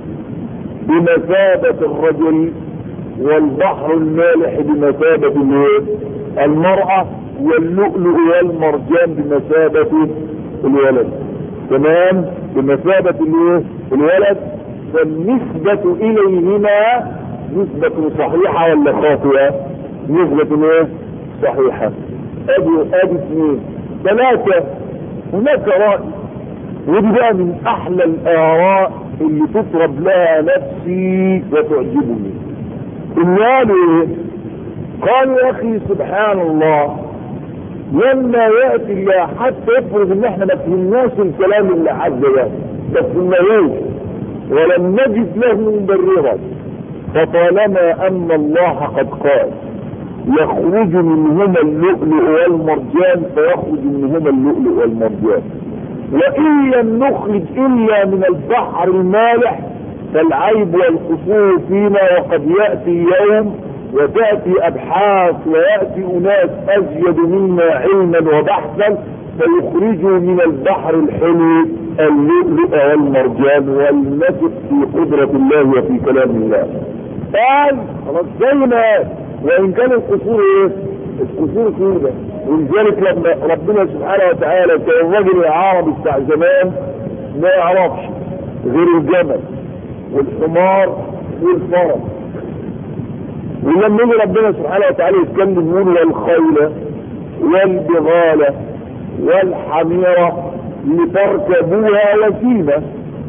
بمثابة الرجل والبحر المالح بمثابة المرأة واللؤلؤ والمرجان بمثابة الولد تمام بمثابة الولد فالنسبة إليهما نسبة صحيحة ولا خاطئة؟ نسبة ايه؟ صحيحة. ادي ادي اثنين. ثلاثة هناك رأي ودي بقى من أحلى الآراء اللي تطرب لها نفسي وتعجبني. إن قالوا إيه؟ قالوا يا أخي سبحان الله لما يأتي الله حتى يفرض إن إحنا ما فهمناش الكلام اللي عدى ده ما فهمناهوش ولم نجد له مبررا فطالما ان الله قد قال يخرج منهما اللؤلؤ والمرجان فيخرج منهما اللؤلؤ والمرجان وان لم نخرج الا من البحر المالح فالعيب والقصور فينا وقد ياتي يوم وتاتي ابحاث وياتي اناس ازيد منا علما وبحثا فيخرجوا من البحر الحلو اللؤلؤ والمرجان والنسق في قدرة الله وفي كلام الله قال خلاص زي ما وان كان القصور ايه القصور سودة ولذلك لما ربنا سبحانه وتعالى كان الرجل العربي بتاع زمان ما يعرفش غير الجمل والحمار والفرس ولما يجي ربنا سبحانه وتعالى يتكلم يقول والخيل والبغال والحميرة لتركبوها وسيلة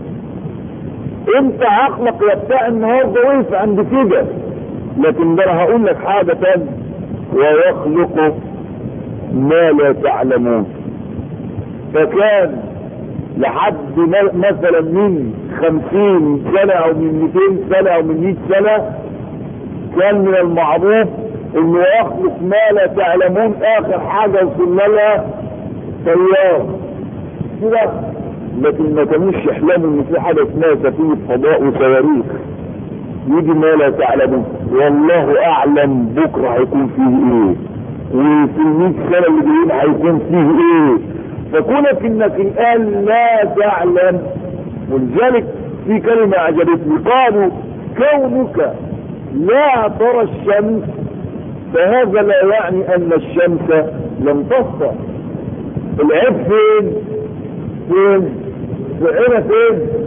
انت عقلك يا بتاع النهارده وقف عند كده لكن ده انا هقول لك حاجة تانية ويخلق ما لا تعلمون فكان لحد مثلا من خمسين سنة او من مئتين سنة او من مئة سنة كان من المعروف انه يخلق ما لا تعلمون اخر حاجة وصلنا لها طيار كده لكن ما كانوش يحلموا ان في حاجه اسمها سفينه فضاء وصواريخ يجي ما لا تعلمون والله اعلم بكره هيكون فيه ايه وفي المئة سنه اللي جايين هيكون فيه ايه فكونك انك الان لا تعلم ولذلك في كلمه عجبتني قالوا كونك لا ترى الشمس فهذا لا يعني ان الشمس لم تسطع العيب فين فين هنا فين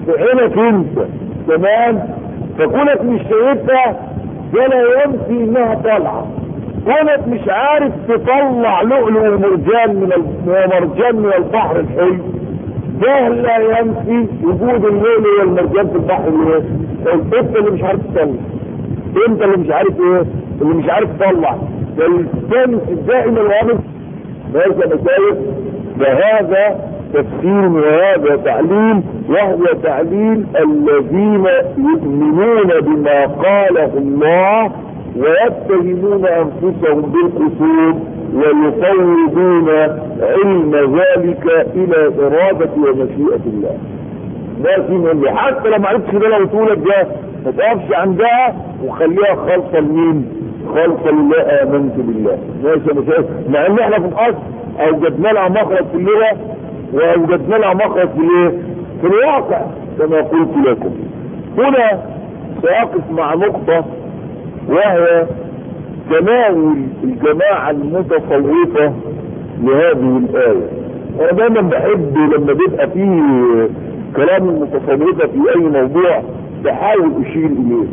في عينك انت تمام فكونك مش شايفها ده لا ينفي انها طالعه كونك مش عارف تطلع لؤلؤ ومرجان من ومرجان من البحر الحلو ده لا ينفي وجود اللؤلؤ والمرجان في البحر الايه انت اللي مش عارف تطلع انت اللي مش عارف ايه اللي مش عارف تطلع فالشمس دائما وابد ليس مسايف فهذا تفسير وهذا تعليل وهو تعليل الذين يؤمنون بما قاله الله ويتهمون انفسهم بالقصور ويفوضون علم ذلك الى اراده ومشيئه الله لكن اللي حتى لو ما عرفتش ده لو تقولك ده ما تقفش عندها وخليها خالصه لمين؟ خالصه لله امنت بالله ماشي انا شايف مع ان احنا في الاصل اوجدنا لها مخرج في اللغه واوجدنا لها مخرج في الايه؟ في الواقع كما قلت لكم هنا ساقف مع نقطه وهي تناول الجماعه المتصوفه لهذه الايه انا دايما بحب لما بيبقى فيه كلام المتصوفه في اي موضوع بحاول اشير اليه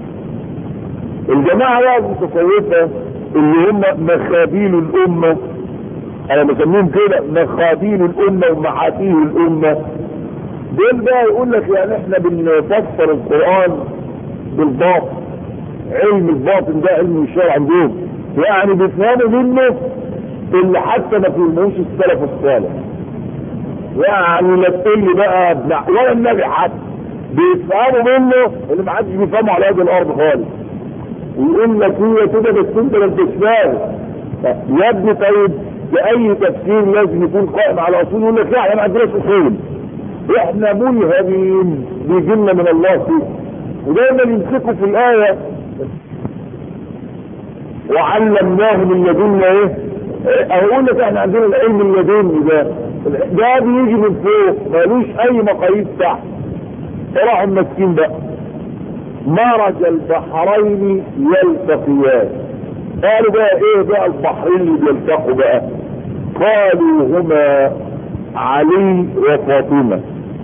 الجماعة بقى المتصوفة اللي هم مخابيل الأمة أنا بسميهم كده مخابيل الأمة ومحاتيه الأمة دول بقى يقول لك يعني احنا بنفسر القرآن بالباطن علم الباطن ده علم الشرع عندهم يعني بيفهموا منه اللي حتى ما فهموش السلف الصالح يعني لا تقول لي بقى ابن ولا النبي حتى بيفهموا منه اللي ما حدش بيفهمه على هذه الارض خالص ويقول لك هي كده بس انت ما انتش فاهم يا ابني طيب باي تفسير لازم يكون قائم على اصول يقول لك لا احنا ما عندناش اصول احنا ملهمين بيجي لنا من الله فيه ودايما يمسكوا في الايه وعلمناه من لدنا ايه اقول لك احنا عندنا العلم اللدني ده ده بيجي من فوق مالوش اي مقاييس تحت راحوا ماسكين بقى مرج البحرين يلتقيان قالوا بقى ايه بقى البحرين اللي بيلتقوا بقى قالوا هما علي وفاطمة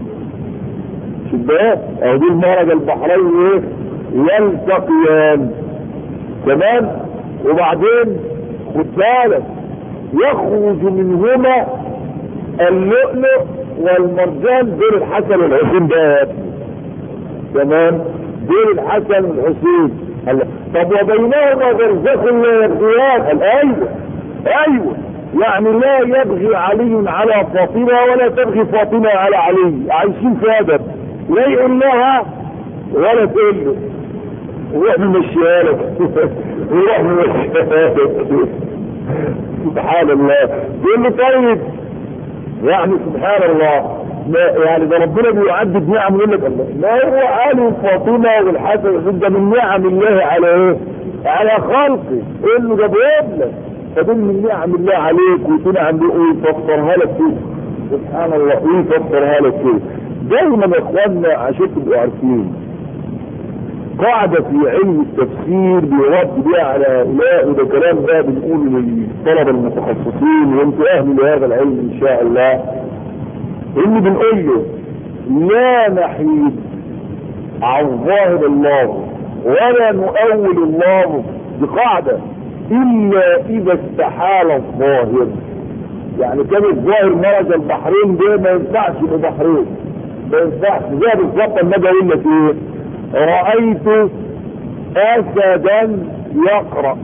شباب اهو دي مرج البحرين ايه يلتقيان تمام وبعدين خد بالك يخرج منهما اللؤلؤ والمرجان دول الحسن والحسين ده تمام دول الحسن والحسين طب وبينهما برزخ لا يبغيان ايوه ايوه يعني لا يبغي علي على فاطمه ولا تبغي فاطمه على علي عايشين في ادب لا يقول لها ولا تقول له وروح ممشيها لك وروح ممشيها لك سبحان الله يقول له طيب يعني سبحان الله ما يعني ده ربنا بيعدد نعم يقول لك الله ما هو علي فاطمه والحسن ده من نعم الله على ايه؟ على خلقه انه ده بيبلغ فدول من نعم الله عليك وتنعم بيه ويفسرها لك كده سبحان الله ويفسرها لك كده دايما يا اخواننا عشان تبقوا عارفين قاعدة في علم التفسير بيرد بيها على هؤلاء وده كلام ده بنقوله للطلبة المتخصصين وانتوا اهل لهذا العلم ان شاء الله اللي بنقول له لا نحيد عن ظاهر الله ولا نؤول الله بقاعدة الا اذا استحال الظاهر يعني كان الظاهر مرج البحرين ده ما ينفعش يبقى بحرين ما ينفعش زي بالظبط لما اجي اقول لك ايه رأيت اسدا يقرأ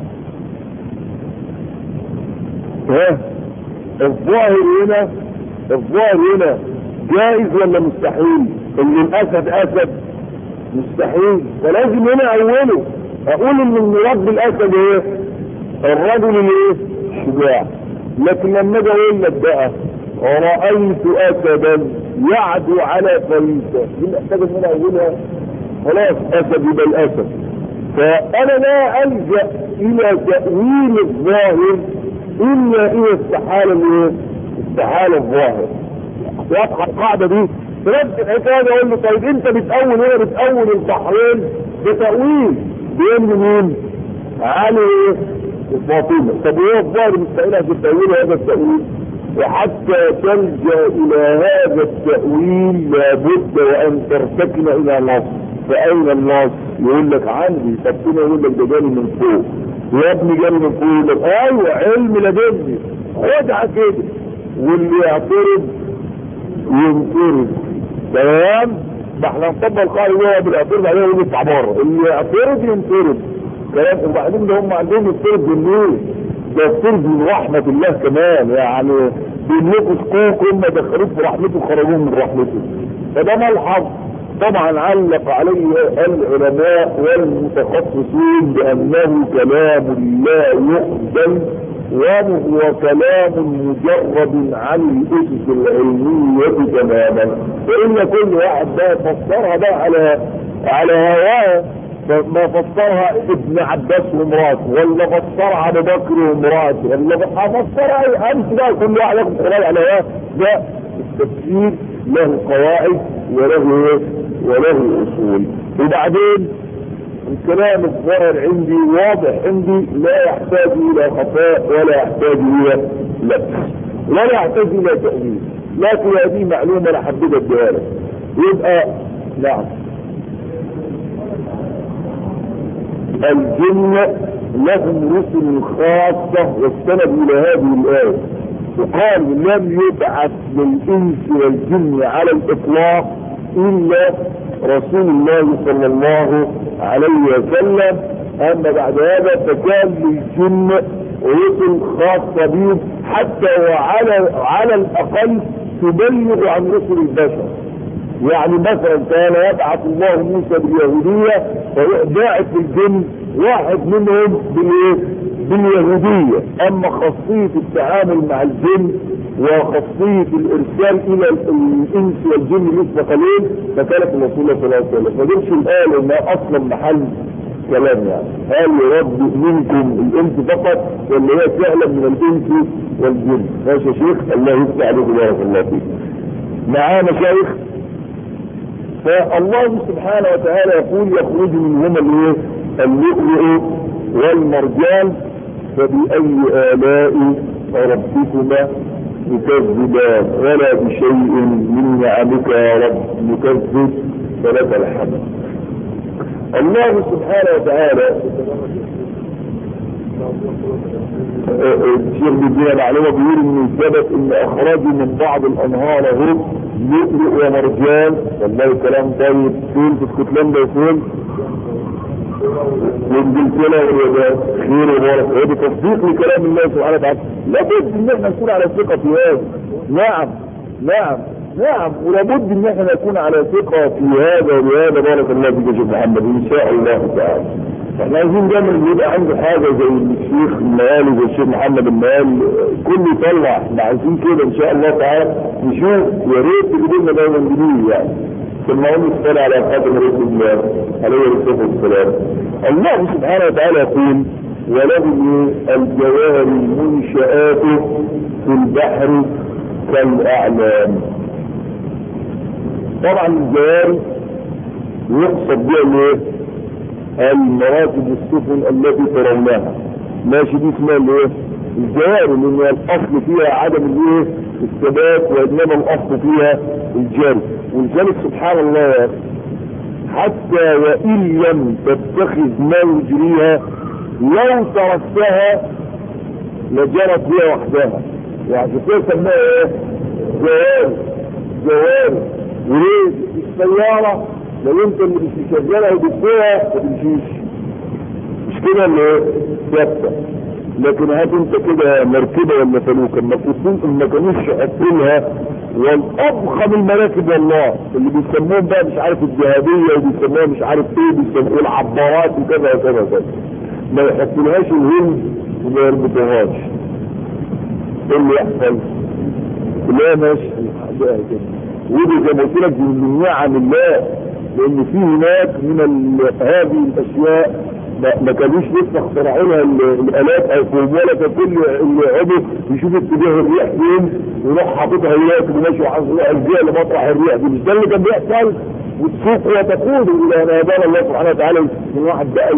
ها الظاهر هنا الظاهر هنا جائز ولا مستحيل ان الاسد اسد مستحيل فلازم هنا اوله اقول ان المراد بالاسد ايه الرجل الايه شجاع لكن لما اجي اقول لك بقى رايت اسدا يعدو على فريسه دي محتاج ان انا اقولها خلاص اسد يبقى الاسد فانا لا الجا الى تاويل الظاهر الا اذا استحال الايه استحال الظاهر واضحه القاعده دي نفس الحكايه اقول له طيب انت بتأول هنا بتأول البحرين بتأويل بين مين؟ علي وفاطمه طب ايه الظاهر مستحيل عشان تأويل هذا التأويل؟ وحتى تلجا الى هذا التاويل لابد وان ترتكن الى نص فاين النص يقول لك عندي فبتنا يقول لك ده جالي من فوق يا ابني جالي من فوق يقول لك ايوه علم لدني خدها كده واللي يعترض ينطرد تمام ده احنا نطبق القاعده هو بيعترض عليه يقول يطلع بره اللي يعترض ينطرد كلام وبعدين ده هم عندهم الطرد بالليل ده الطرد من رحمه الله كمان يعني بيملكوا سكوكم ما دخلوك في رحمته خرجوه من رحمته فده ملحظ طبعا علق عليه العلماء والمتخصصين بانه كلام لا يقبل وهو كلام مجرد عن الاسس العلمية تماما فإن كل واحد بقى فسرها بقى على على هواه ما فسرها ابن عباس ومراته ولا فسرها ابو بكر ومراته ولا فسرها اي امس بقى كل واحد ياخد قرار على هواه ده التفسير له قواعد وله وله اصول وبعدين الكلام الظاهر عندي واضح عندي لا يحتاج الى خفاء ولا يحتاج الى لبس ولا يحتاج الى تأويل لكن هذه معلومة انا حبيت اديها لك يبقى نعم الجن لهم رسل خاصة واستندوا الى هذه الآية وقال لم يبعث للإنس والجن على الإطلاق إلا رسول الله صلى الله عليه وسلم اما بعد هذا فكان للجن رسل خاصة بهم حتى وعلى على الاقل تبلغ عن رسل البشر يعني مثلا كان يبعث الله موسى باليهودية فيروح باعث الجن واحد منهم بالايه؟ باليهودية اما خاصية التعامل مع الجن وخاصية الارسال الى الانس والجن لسه قليل فكانت الرسول صلى الله عليه وسلم ما جبش الآية انها اصلا محل كلام يعني هل يرد منكم الانس فقط ولا هي فعلا من الانس والجن ماشي يا شيخ الله يفتح عليك بارك الله فيك معانا شيخ فالله سبحانه وتعالى يقول يخرج منهما الايه اللؤلؤ والمرجان فبأي آلاء ربكما تكذبان ولا بشيء من نعمك يا رب نكذب فلك الحمد الله سبحانه وتعالى الشيخ بيدينا معلومة بيقول ان ثبت ان اخرجوا من بعض الانهار اهو لؤلؤ ومرجان والله كلام طيب فين في اسكتلندا وفين وانجلترا واليابان خير وبارك هذا تصديق لكلام الله سبحانه وتعالى لابد ان احنا نكون على ثقه في هذا نعم نعم نعم ولابد ان احنا نكون على ثقه في هذا وبهذا بارك الله فيك يا شيخ محمد ان شاء الله تعالى احنا عايزين دايما يبقى عنده حاجه زي الشيخ المالي زي الشيخ محمد المال كله يطلع احنا عايزين كده ان شاء الله تعالى نشوف يا ريت تجيب لنا دايما جديد يعني ثم هم الصلاة على خاتم رسول الله عليه الصلاة والسلام الله سبحانه وتعالى يقول وله الجوار المنشآت في البحر كالأعلام طبعا الجوار يقصد بها الايه؟ المراكب السفن التي ترونها ماشي دي اسمها الايه؟ الجوار لان الاصل فيها عدم الايه؟ الثبات وانما الاصل فيها الجري ولذلك سبحان الله يا اخي حتى وان لم تتخذ ما يجريها لو تركتها لجرت بها وحدها يعني كده سماها ايه؟ جوار جوار وليه؟ السيارة لو انت اللي مش مشغلها وبتسوقها ما تمشيش مش كده اللي ايه؟ ثابته لكن هات انت كده مركبه ولا فلوكه ما ما كانوش حاطينها والأضخم المراكب والله اللي بيسموهم بقى مش عارف الذهبية وبيسموها مش عارف ايه بيسموه العبارات وكذا وكذا وكذا ما يحطلهاش الهند وما يربطوهاش ايه اللي يحصل؟ لا ماشي ودي زي ما قلت لك من نعم الله لان في هناك من هذه الاشياء ما كانوش لسه اخترعوا لها الالات او ولا كان كل اللي عضو يشوف اتجاه الريح فين ويروح حاططها هناك وماشي وحاططها الجهه لمطرح الريح دي مش ده اللي كان بيحصل وتسوق وتقود الى ما هدانا الله سبحانه وتعالى من واحد بقى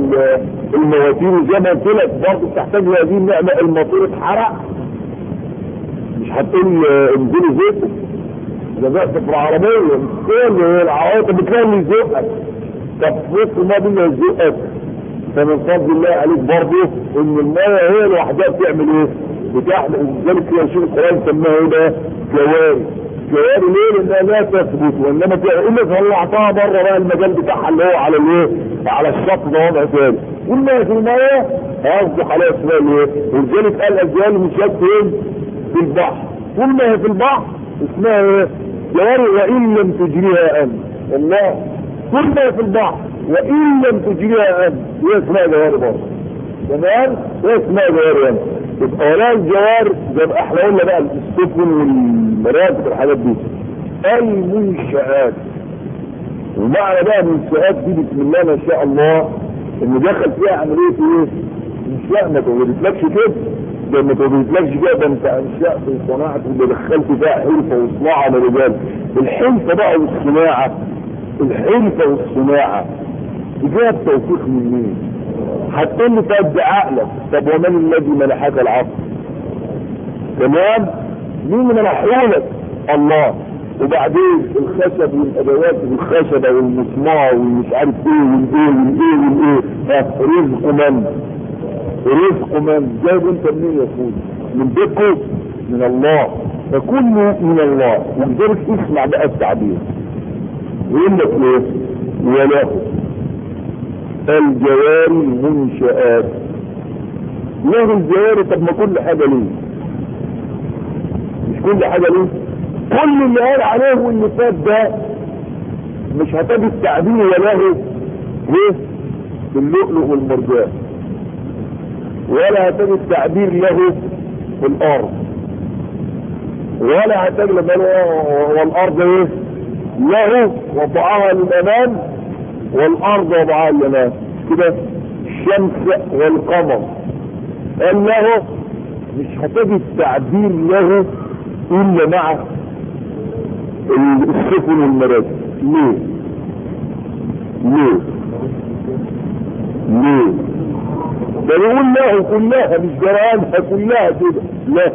المواتير زي ما قلت لك برضه بتحتاج هذه النعمه الموتور اتحرق مش هتقول انزلي زيت ده بقى في العربيه كل العواطف بتلاقي اللي يزقك طب بص ما بالله يزقك فمن فضل الله عليك برضه ان الميه هي لوحدها بتعمل ايه؟ بتحلق ولذلك هي شيخ القران سماها ايه ده؟ جواري جواري ليه؟ لانها لا تثبت وانما الا طلعتها بره بقى المجال بتاعها اللي هو على الايه؟ على الشط ده وضع ثاني والميه في الميه هيصدق عليها اسمها الايه؟ ولذلك قال اجيال من فين؟ في البحر طول ما هي في البحر اسمها ايه؟ جواري وان لم تجريها انت الله طول ما هي في البحر وان لم تجريها انت هي اسمها جواري برضه تمام؟ هي اسمها جواري انت يبقى ولا الجوار ده احنا قلنا بقى السفن والمراكب والحاجات دي المنشآت ومعنى بقى المنشآت دي بسم الله ما شاء الله ان دخل فيها عمليه ايه؟ انشاء ما توجدتلكش كده ده ما توجدتلكش كده ده انت انشاء في صناعه اللي دخلت فيها حرفه وصناعه للرجال الحرفه بقى والصناعه الحرفه والصناعه دي جايه التوفيق من مين؟ هتقول لي طب بعقلك طب ومن الذي منحك العقل؟ تمام؟ مين منحولك؟ الله وبعدين الخشب والادوات والخشبه والمسمار والمش عارف ايه والايه والايه والايه رزق من رزق من جايب انت منين يا اخوي من بيتكم من الله فكله من الله ولذلك اسمع بقى التعبير يقول لك ايه وله الجواري المنشآت له الجواري طب ما كل حاجه ليه مش كل حاجه ليه كل اللي قال عليه واللي فات ده مش هتجد التعبير وله ايه باللؤلؤ والمرجان ولا هتجد التعبير له في الارض ولا هتجد والارض ايه له وضعها للامام والارض وضعها للامام كده الشمس والقمر قال له مش هتجد تعبير له الا مع السفن والمراكب ليه ليه ليه ده بيقول له كلها مش جرانها كلها كده لا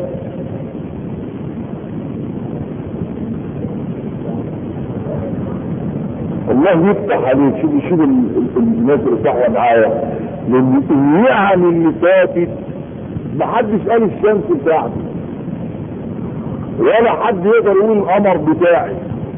الله يفتح عليك شوف شوف الناس اللي صحوه معايا لان النعم اللي فاتت محدش قال الشمس بتاعته ولا حد يقدر يقول القمر بتاعي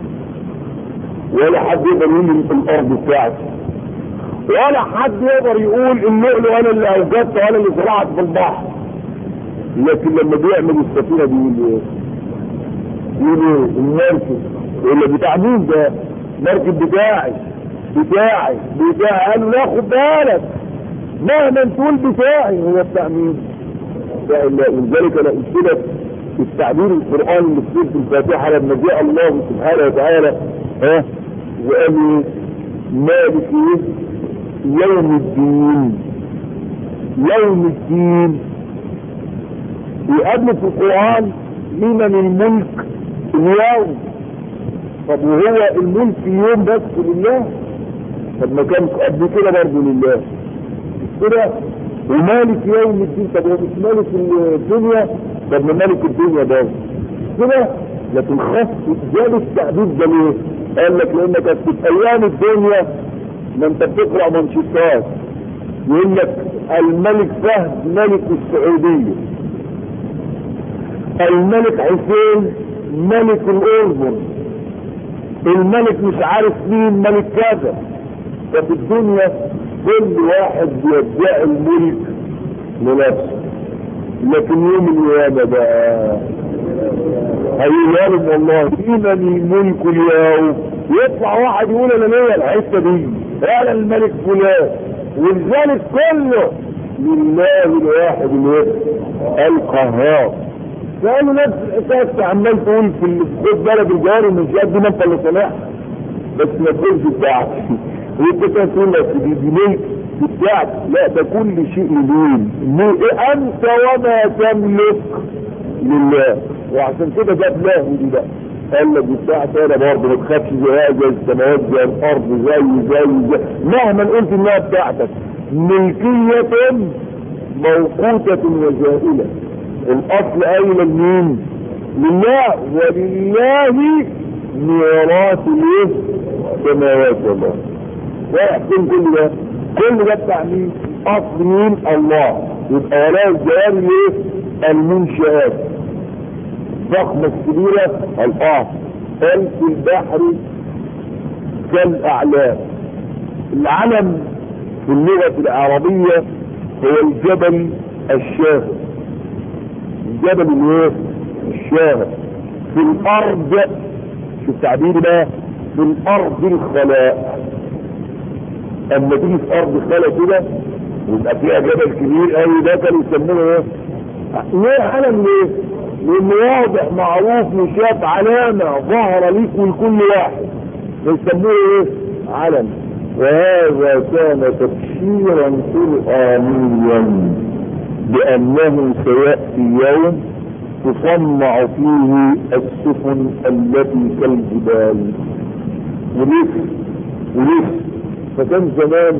ولا حد يقدر يقول الارض بتاعتي ولا حد يقدر يقول اللؤلؤ انا اللي اوجدته انا اللي زرعت في البحر لكن لما بيعمل السفينه بيقول ايه؟ بيقول ايه؟ المركب اللي بتاع مين ده؟ المركب بتاعي بتاعي بتاعي قالوا لا خد بالك مهما تقول بتاعي هو بتاع مين؟ بتاع الله ولذلك انا قلت لك التعبير القرآني اللي في سورة الفاتحة لما جاء الله سبحانه وتعالى ها وقال مالك يوم الدين يوم الدين وقبل في القرآن لمن الملك اليوم طب وهو الملك يوم بس لله طب ما كان قبل كده برضه لله كده ومالك يوم الدين طب هو مش مالك الدنيا طب ما مالك الدنيا برضه كده لكن خاص جاب التعبير ده ليه؟ قال لك لانك في ايام الدنيا ما انت بتقرا منشطات يقول لك الملك فهد ملك السعوديه الملك حسين ملك الاردن الملك مش عارف مين ملك كذا ففي الدنيا كل واحد بيدعي الملك لنفسه لكن يوم القيامه بقى هيقول والله لمن الملك اليوم يطلع واحد يقول انا ليا الحته دي انا الملك فلان والذلك كله لله الواحد الواحد القهار فقالوا نفس الاساس عمال تقول في خد بالك الجواري من دي ما انت اللي صالحها بس ما تقولش بتاعتي وانت كده تقول لك دي دي ملك بتاعتي لا ده كل شيء لمين انت وما تملك لله وعشان كده جاب له دي بقى قال لك بتاعتي انا برضه ما تخافش زيها زي السماوات زي الارض زي زي زي مهما قلت انها بتاعتك ملكية موقوتة وزائلة الاصل قايله لمين؟ لله ولله ميراث الايه السماوات والارض ويحكم كل ده كل ده بتاع مين اصل مين الله يبقى ولا الجوار ايه المنشآت ضخمة كبيرة الارض قال في البحر كالاعلام العلم في اللغة العربية هو الجبل الشاهد الجبل الايه الشاهد في الارض شوف تعبيري بقى في الارض الخلاء اما تيجي في ارض خلاء كده يبقى فيها جبل كبير قوي ده كانوا يسمونه ايه ليه علم ليه لانه واضح معروف وشاف علامة ظهر ليك ولكل واحد يسموه ايه علم وهذا كان تبشيرا قرآنيا بأنه سيأتي يوم تصنع فيه السفن التي كالجبال ولسه ولسه فكان زمان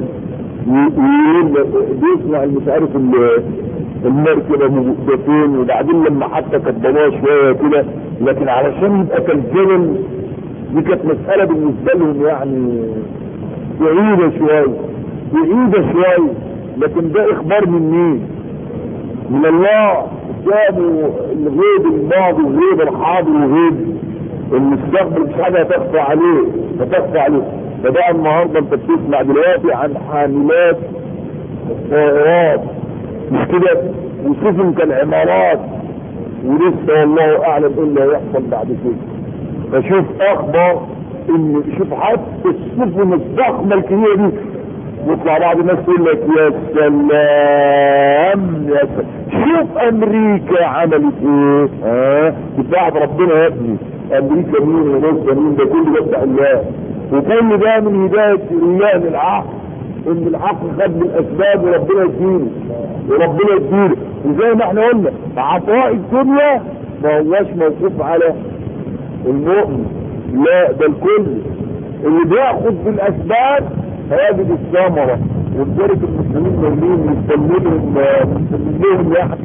بيسمع مش عارف المركبة مجدتين وبعدين لما حتى كبروها شوية كده لكن علشان يبقى كالجبل دي كانت مسألة بالنسبة لهم يعني بعيدة شوية بعيدة شوية لكن ده اخبار من مين من الله جابوا الغيب الماضي وغيب الحاضر وغيب المستقبل مش حاجة هتخفى عليه هتخفى عليه فده النهاردة انت بتسمع دلوقتي عن حاملات الطائرات مش كده وسفن كالعمارات ولسه والله اعلم ايه اللي هيحصل بعد كده فشوف اخبار ان شوف حتى السفن الضخمه الكبيره دي يطلع بعض الناس يقول لك يا سلام يا سلام شوف امريكا عملت ايه ها بتاعت ربنا يا ابني امريكا مين وروسيا مين ده كل ده بتاع الله وكل ده من هدايه الله للعقل ان العقل خد بالاسباب وربنا يديله وربنا يديله وزي ما احنا قلنا عطاء الدنيا ما هواش موقوف على المؤمن لا ده الكل اللي بياخد بالاسباب هيجد الثمرة ولذلك المسلمين مولين مستنيهم مستنيهم يعني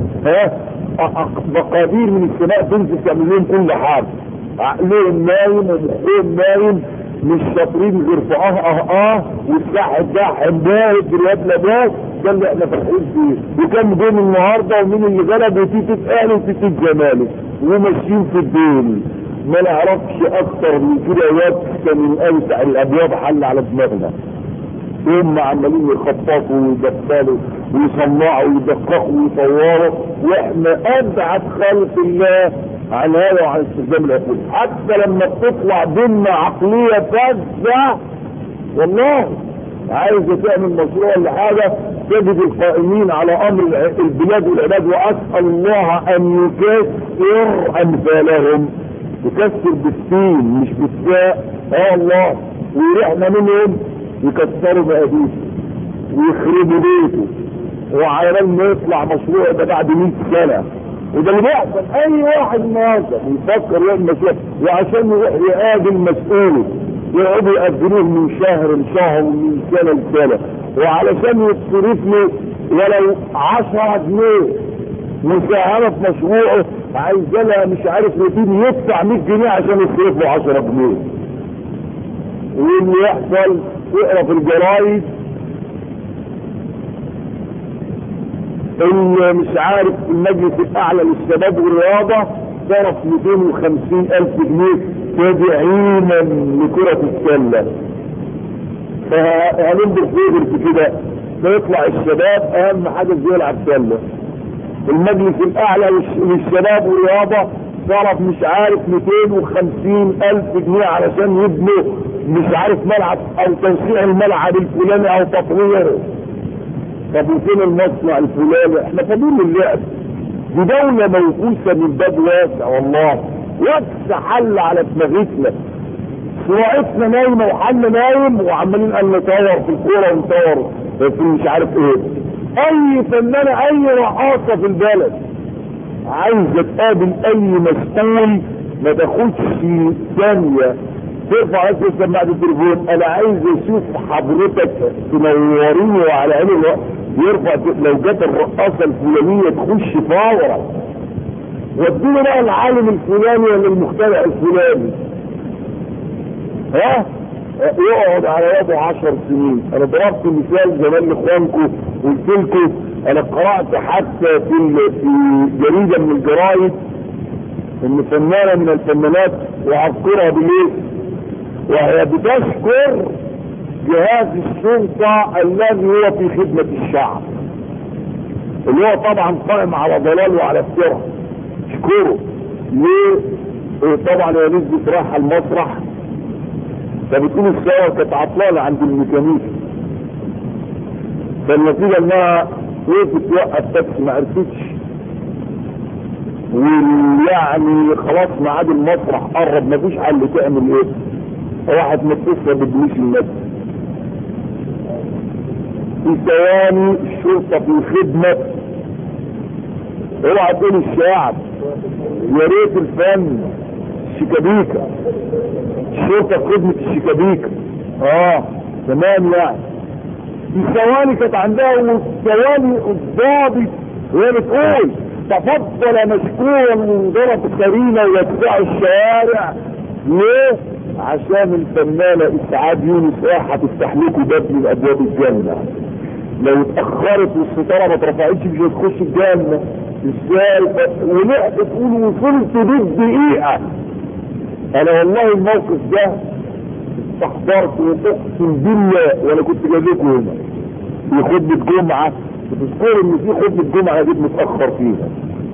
ها مقادير من السماء تنزل تعمل لهم كل حاجة عقلهم نايم ومخهم نايم مش شاطرين غير في اه اه اه والساح الدح باهت بالواد لباس ده اللي احنا فرحين فيه وكان جيم النهارده ومين اللي غلب وتيتو اهلي وتيتو الزمالك وماشيين في الدين ما نعرفش اكتر من كده يبكى من اوسع الابواب حل على دماغنا هم عمالين يخططوا ويدخلوا ويصنعوا ويدققوا ويطوروا واحنا ابعد خلق الله عن هذا وعن استخدام العقول حتى لما بتطلع ضمن عقليه فاسده والله عايزه تعمل مشروع ولا حاجه تجد القائمين على امر البلاد والعباد واسال الله ان يكسر امثالهم يكسر بالسين مش بالتاء اه الله ويريحنا منهم يكسروا مقاديسه ويخربوا بيته وعلى بال ما يطلع مشروع ده بعد 100 سنه وده اللي بيحصل اي واحد النهارده بيفكر يعمل مشروع وعشان يروح يقابل مسؤوله يقعدوا يقدموه من شهر لشهر ومن سنه لسنه وعلشان يتصرف له ولو 10 جنيه مساهمة في مشروعه عايز لها مش عارف يبتدي يدفع 100 جنيه عشان يصرف له 10 جنيه واللي يحصل تقرا في الجرايد اللي مش عارف المجلس الاعلى للشباب والرياضه صرف 250 الف جنيه تدعيما لكرة السلة فهننظر فيه في كده فيطلع الشباب اهم حاجة ازاي يلعب سلة المجلس الاعلى للشباب والرياضة صرف مش عارف 250 الف جنيه علشان يبنوا مش عارف ملعب او توسيع الملعب الفلاني او تطويره طب وفين المصنع الفلاني احنا فاضيين اللعب دي دولة موقوسة من باب واسع والله واسع حل على دماغتنا صراعتنا نايمة وحل نايم وعمالين قال نطور في الكورة ونطور في مش عارف ايه اي فنانة اي رقاصة في البلد عايزة تقابل اي مسؤول ما تاخدش ثانية ترفع اسم سماعة التليفون انا عايز اشوف حضرتك تنوريني وعلى عيني الوقت يرفع لو جت الرقاصة الفلانية تخش فورا وديني بقى العالم الفلاني ولا المخترع الفلاني ها يقعد على يده عشر سنين انا ضربت مثال زمان لاخوانكم قلت لكم انا قرات حتى في في جريده من الجرايد ان فنانه من الفنانات وعبقرها بالاسم وهي بتشكر جهاز الشرطه الذي هو في خدمه الشعب اللي هو طبعا قائم على ضلال وعلى افتراء اشكره ليه؟ طبعا هي نزلت رايحه المسرح فبتكون السيارة كانت عطلانة عند الميكانيكي فالنتيجة انها وقفت توقف تاكسي ما عرفتش ويعني خلاص ميعاد المسرح قرب مفيش حل تعمل ايه راحت متصلة ببوليس النبي في ثواني الشرطة في خدمة اوعى تقول الشعب يا ريت الفن شيكابيكا الشرطة في خدمة الشيكابيكا اه تمام يعني في ثواني كانت عندها ثواني الضابط وهي بتقول تفضل مشكورا من ضرب كريمة ويتبع الشوارع ليه؟ عشان الفنانة اسعاد يونس ايه هتفتح لكم باب من ابواب الجنة لو اتأخرت والستارة ما اترفعتش مش هتخش الجنة ازاي ولحقت تقول وصلت بالدقيقة انا والله الموقف ده استحضرت واقسم بالله وانا كنت جايبكم هنا في خطبة جمعة بتذكروا ان في خطبة جمعة جيت متأخر فيها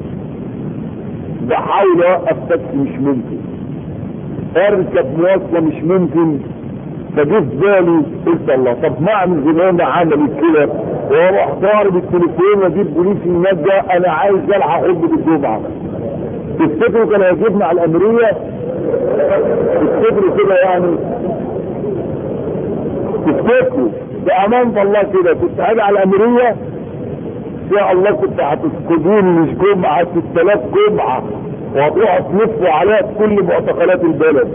بحاول اوقف تاكسي مش ممكن اركب مواصلة مش ممكن فجه في بالي قلت الله طب ما اعمل زمان عملت كده واروح ضارب التليفون واجيب بوليس الناس ده انا عايز الحق خطبة الجمعة تفتكروا كان هيجيبنا على الامرية تفتكروا كده يعني تفتكروا بأمانة الله كده كنت هاجي على الأمرية إن شاء الله كنت هتسكتوني مش جمعة 6000 جمعة وهتروحوا تلفوا عليها في كل معتقلات البلد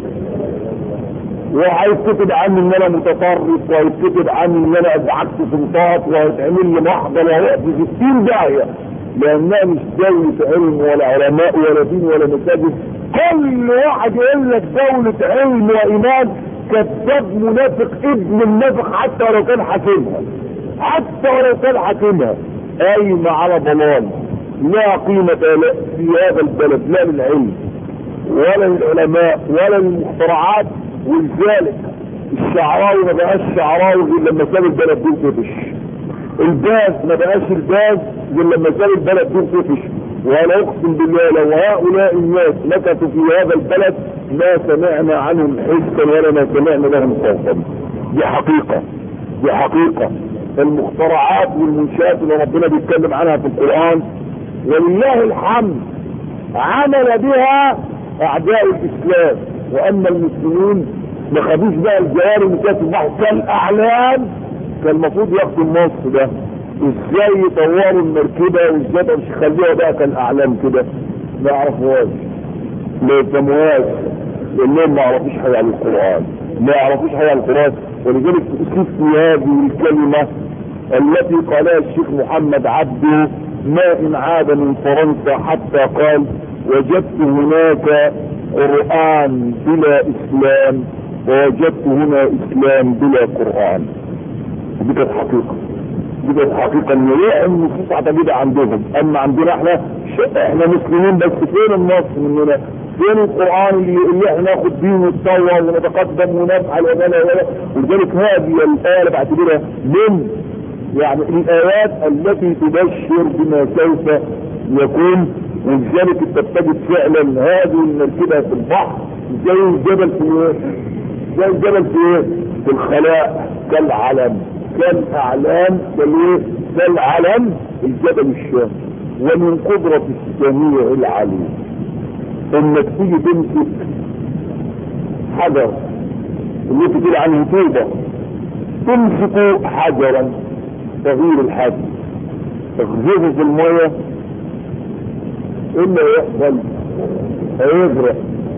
وهيتكتب عني ان انا متطرف وهيتكتب عني ان انا ازعجت سلطات وهيتعمل لي محضر وهيقف في 60 داهيه لانها مش دولة علم ولا علماء ولا دين ولا مساجد كل واحد يقول لك دولة علم وايمان كذاب منافق ابن النافق حتى ولو كان حاكمها حتى ولو كان حاكمها قايمة على ضلال لا قيمة في هذا البلد لا للعلم ولا للعلماء ولا للمخترعات ولذلك الشعراوي ما بقاش شعراوي غير لما ساب البلد دي تفش الباز ما بقاش الباز غير لما ساب البلد دي تفش وانا اقسم بالله لو هؤلاء الناس مكثوا في هذا البلد ما سمعنا عنهم حسا ولا ما سمعنا لهم صوتا دي حقيقة دي حقيقة المخترعات والمنشآت اللي ربنا بيتكلم عنها في القرآن ولله الحمد عمل بها اعداء الاسلام واما المسلمين ما خدوش بقى الجواري اللي كانت في البحر كالاعلام كان المفروض ياخدوا النص ده ازاي يطوروا المركبه وازاي مش يخلوها بقى كالاعلام كده ما يعرفوهاش ما يفهموهاش لانهم ما يعرفوش حاجه عن القران ما يعرفوش حاجه عن القران ولذلك اسمي هذه الكلمه التي قالها الشيخ محمد عبده ما ان عاد من فرنسا حتى قال وجدت هناك قرآن بلا اسلام ووجدت هنا اسلام بلا قرآن دي كانت حقيقة دي كانت حقيقة ان ايه النصوص عتجيدة عندهم اما عندنا احنا احنا مسلمين بس فين النص مننا فين القرآن اللي, اللي احنا ناخد بيه ونتطور ونتقدم ونفعل ولا ولا ولذلك هذه الآية اللي بعتبرها من يعني الآيات التي تبشر بما سوف يكون ولذلك انت بتجد فعلا هذه المركبة في البحر زي الجبل في ايه؟ زي الجبل في ايه؟ في الخلاء كالعلم كالأعلام كالايه؟ كالعلم الجبل الشام ومن قدرة السميع العليم انك تيجي تمسك حجر اللي تقول عنه طوبة تمسك حجرا صغير الحجم تغزفه في المية ايه اللي هيحصل هيغرق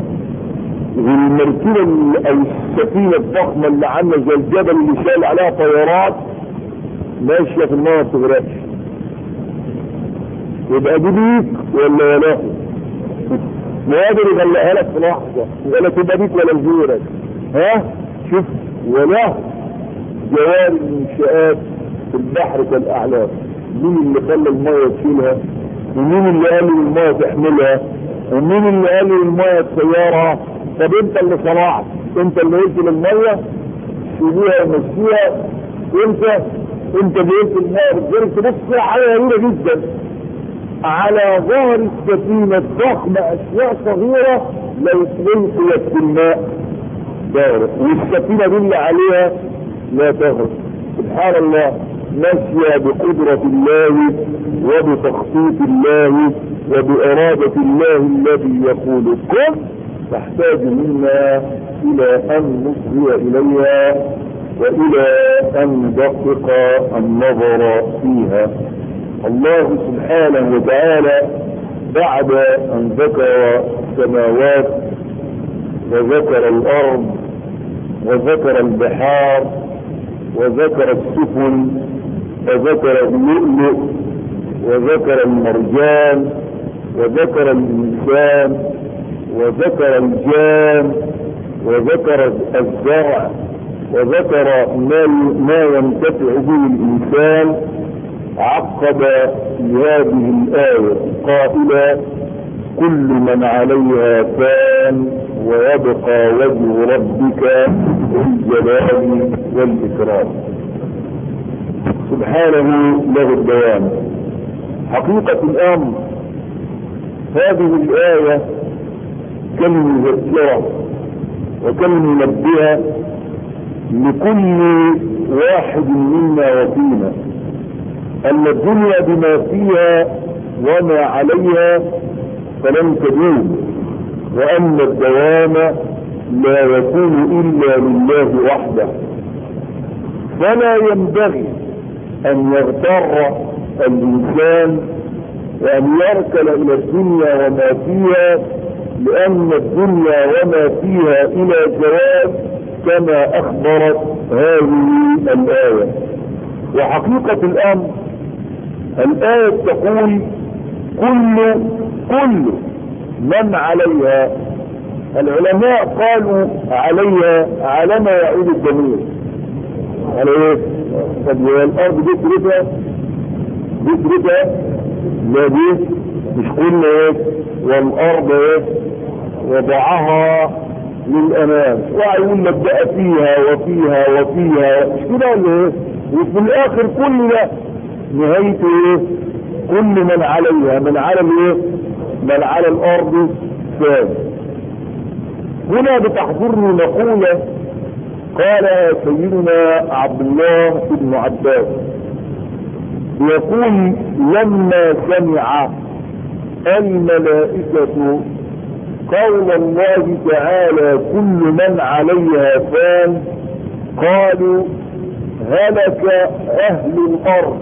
والمركبة او السفينة الضخمة اللي عاملة زي الجبل اللي شايل عليها طيارات ماشية في المية ما بتغرقش يبقى دي ليك ولا له ما قادر يغلقها لك في لحظة ولا تبقى ليك ولا لغيرك ها شوف وله جوار المنشآت في البحر كالأعلام مين اللي خلى المية تشيلها ومين اللي قال المية تحملها ومين اللي قال المية تسيرها طب انت اللي صنعت انت اللي قلت للمية سيبيها ومشيها انت انت اللي قلت المية بتجري تبص حاجة غريبة جدا على ظهر السفينة الضخمة اشياء صغيرة لو تلقيت في الماء تغرق والسفينة دي اللي عليها لا تغرق سبحان الله ماشية بقدرة الله وبتخطيط الله وبإرادة الله الذي يقول كن تحتاج منا إلى أن نصغي إليها وإلى أن ندقق النظر فيها الله سبحانه وتعالى بعد أن ذكر السماوات وذكر الأرض وذكر البحار وذكر السفن وذكر اللؤلؤ وذكر المرجان وذكر الإنسان وذكر الجان وذكر الزرع وذكر ما ما ينتفع به الإنسان عقب في هذه الآية قائلا كل من عليها فان ويبقى وجه ربك بالجلال والإكرام سبحانه له الدوام حقيقة الأمر هذه الآية كلمة مذكرة وكلمة منبهة لكل واحد منا وفينا أن الدنيا بما فيها وما عليها فلن تدوم وأن الدوام لا يكون إلا لله وحده فلا ينبغي أن يغتر الإنسان وأن يركل إلى الدنيا وما فيها لأن الدنيا وما فيها إلى جواب كما أخبرت هذه الآية وحقيقة الأمر الآية تقول كل كل من عليها العلماء قالوا عليها على ما يعود الضمير على ايه؟ طب هي الارض دي تريدها دي تريدها لا دي مش قلنا ايه والارض ايه وضعها للامام ويقول لك بقى فيها وفيها وفيها مش كده ولا ايه؟ وفي الاخر كل ده نهايته ايه؟ كل من عليها من على الايه؟ من على الارض فان هنا بتحضرني مقولة قال سيدنا عبد الله بن عباس يقول لما سمع الملائكة قول الله تعالى كل من عليها فان قالوا هلك اهل الارض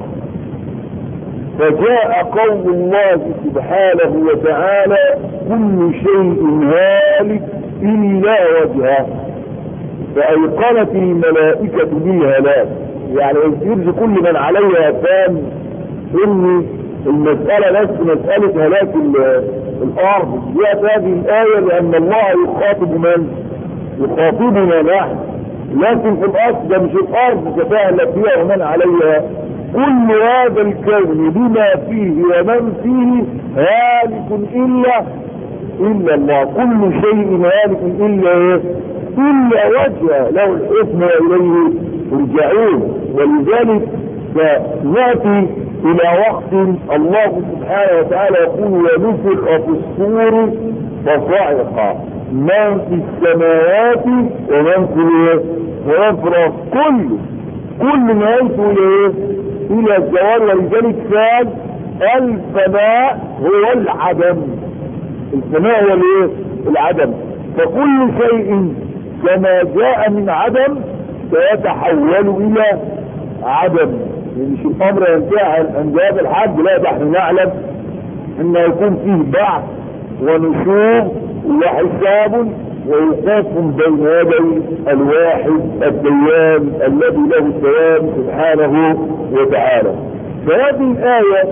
فجاء قول الله سبحانه وتعالى كل شيء هالك الا وجهه فايقنت الملائكة بالهلاك يعني يجوز كل من عليها فان ان المسألة ليست مسألة هلاك الارض جاءت هذه الاية لان الله يخاطب من يخاطبنا نحن لكن في الاصل ده مش الارض تتهلك فيها ومن عليها كل هذا الكون بما فيه ومن فيه هالك الا الا الله كل شيء هالك الا ايه الا وجهه له الحكم واليه ترجعون ولذلك فناتي الى وقت الله سبحانه وتعالى يقول ونفخ في الصور فصعق من في السماوات ومن في الايه ومن في الارض كل كل ما ينتهي الى الى الزوال ولذلك كان الفناء هو العدم الفناء هو الايه العدم فكل شيء كما جاء من عدم سيتحول الى عدم يعني مش الامر ينتهي عند هذا الحد لا ده احنا نعلم ان يكون فيه بعث ونشور وحساب ووقوف بين يدي الواحد الديان الذي له السلام سبحانه وتعالى فهذه الآية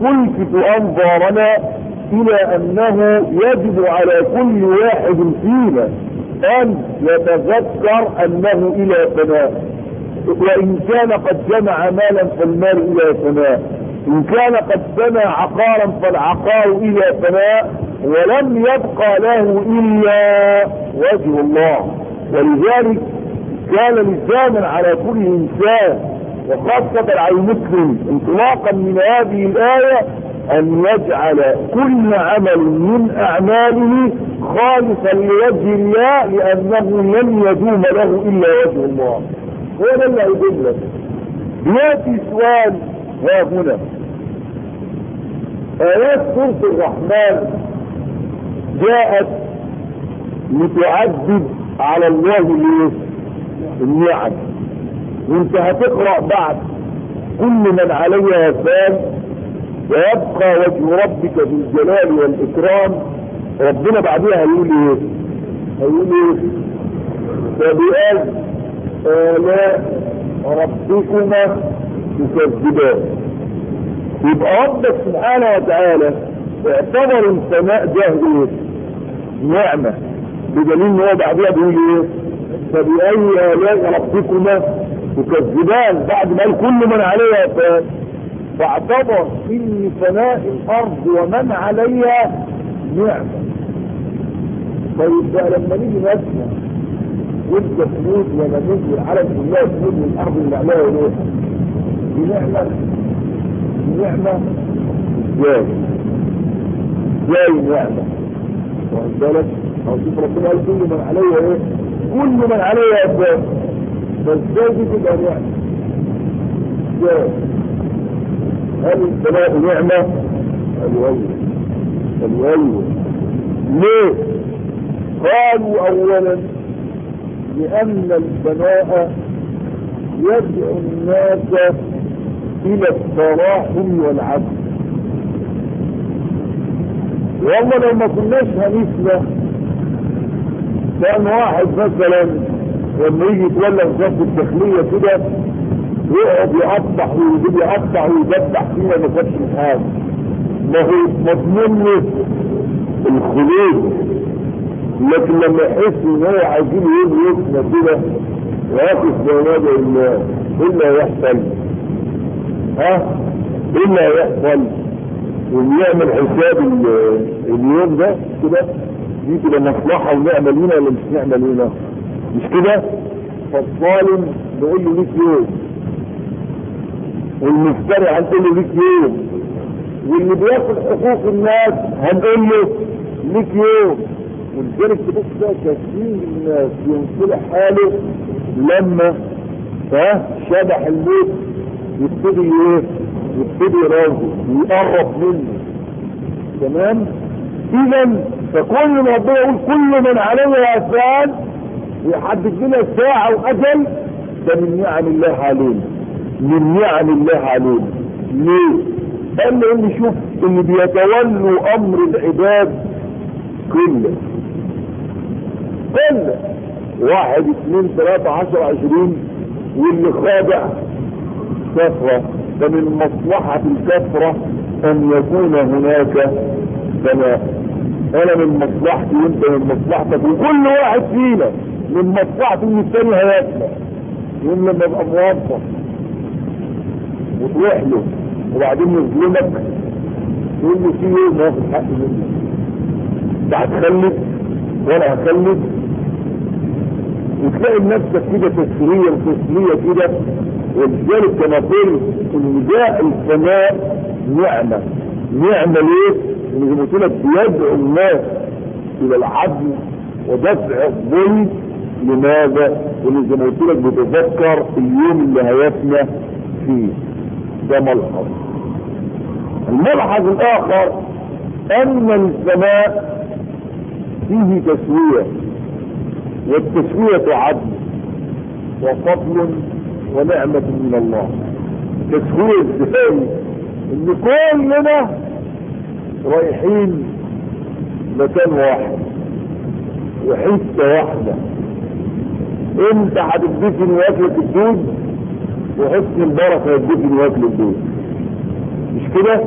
تلفت انظارنا الى انه يجب على كل واحد فينا ان يتذكر انه الى فناء وان كان قد جمع مالا فالمال الى فناء ان كان قد بنى عقارا فالعقار الى فناء ولم يبقى له الا وجه الله ولذلك كان لزاما على كل انسان وخاصة على المسلم انطلاقا من هذه الآية أن يجعل كل عمل من أعماله خالصا لوجه الله لأنه لن يدوم له إلا وجه الله هو ده اللي هيقول لك يأتي سؤال ها هنا آيات سورة الرحمن جاءت لتعدد على الله الايه؟ النعم وانت هتقرأ بعد كل من عليها فان ويبقى وجه ربك ذو الجلال والإكرام ربنا بعدها هيقول ايه هيقول ايه فبأي آلاء ربكما تكذبان يبقى ربك سبحانه وتعالى اعتبر السماء ده ايه نعمة بدليل ان هو بعدها بيقول ايه فبأي آلاء ربكما تكذبان بعد ما قال كل من عليها فان فاعتبر ان فناء الارض ومن عليها نعمة طيب بقى لما نيجي نسمع وانت تموت ولا نزل على الله تموت من الارض اللي عليها ايه دي نعمة دي نعمة ازاي ازاي نعمة واخد بالك او شوف ربنا قال كل من عليها ايه كل من عليها ازاي بس ازاي دي تبقى نعمة ازاي هل السماء نعمة الويل الويل ليه قالوا اولا لان السماء يدعو الناس الى التراحم والعدل والله لو ما كناش هنسمع كان واحد مثلا لما يجي يتولى وزاره الداخليه كده يقعد يقطع ويجيب يقطع ويذبح فينا ما كانش حاجه ما هو مضمون له الخلود لكن لما يحس ان هو عايزين يقول يسمى كده ويقف بينادي الله ايه اللي هيحصل؟ ها؟ ايه اللي هيحصل؟ ونعمل حساب اليوم ده كده دي تبقى مصلحه ونعمل هنا ولا مش نعمل هنا؟ مش كده؟ فالظالم نقول له ليك يوم والمفتري هنقول له ليك يوم واللي بياخد حقوق الناس هنقول له ليك يوم ولذلك تبص بقى كثير من الناس ينصلح حاله لما ها شبح الموت يبتدي ايه يبتدي يراجع ويقرب منه تمام اذا فكل ما ربنا يقول كل من عليه فان ويحدد لنا ساعة واجل ده من نعم الله علينا من نعم الله علينا ليه؟ قال لان شوف اللي بيتولوا امر العباد كله كله واحد اثنين ثلاثة عشر عشرين واللي خادع كثرة فمن مصلحة الكثرة ان يكون هناك سماء انا من مصلحتي وانت من مصلحتك وكل واحد فينا من مصلحته ان الثاني هيسمع يوم لما ابقى موظف وتروح له وبعدين يظلمك تقول له في يوم واخد حق منك انت هتخلف وانا هخلف وتلاقي نفسك كده تسرية وتسلية كده ولذلك كما قلت ان ده السماء نعمة نعمة ليه؟ ان زي ما قلت لك بيدعو الناس الى العدل ودفع الظلم لماذا؟ وان زي ما قلت لك بتذكر اليوم اللي هيفنى فيه ده ملحظ الملحظ الاخر ان السماء فيه تسوية والتسوية عدل وفضل ونعمة من الله تسوية ازاي ان كلنا رايحين مكان واحد وحتة واحدة انت هتدفن واكلة الدود وحسن البركة يدفن واكل الدود مش كده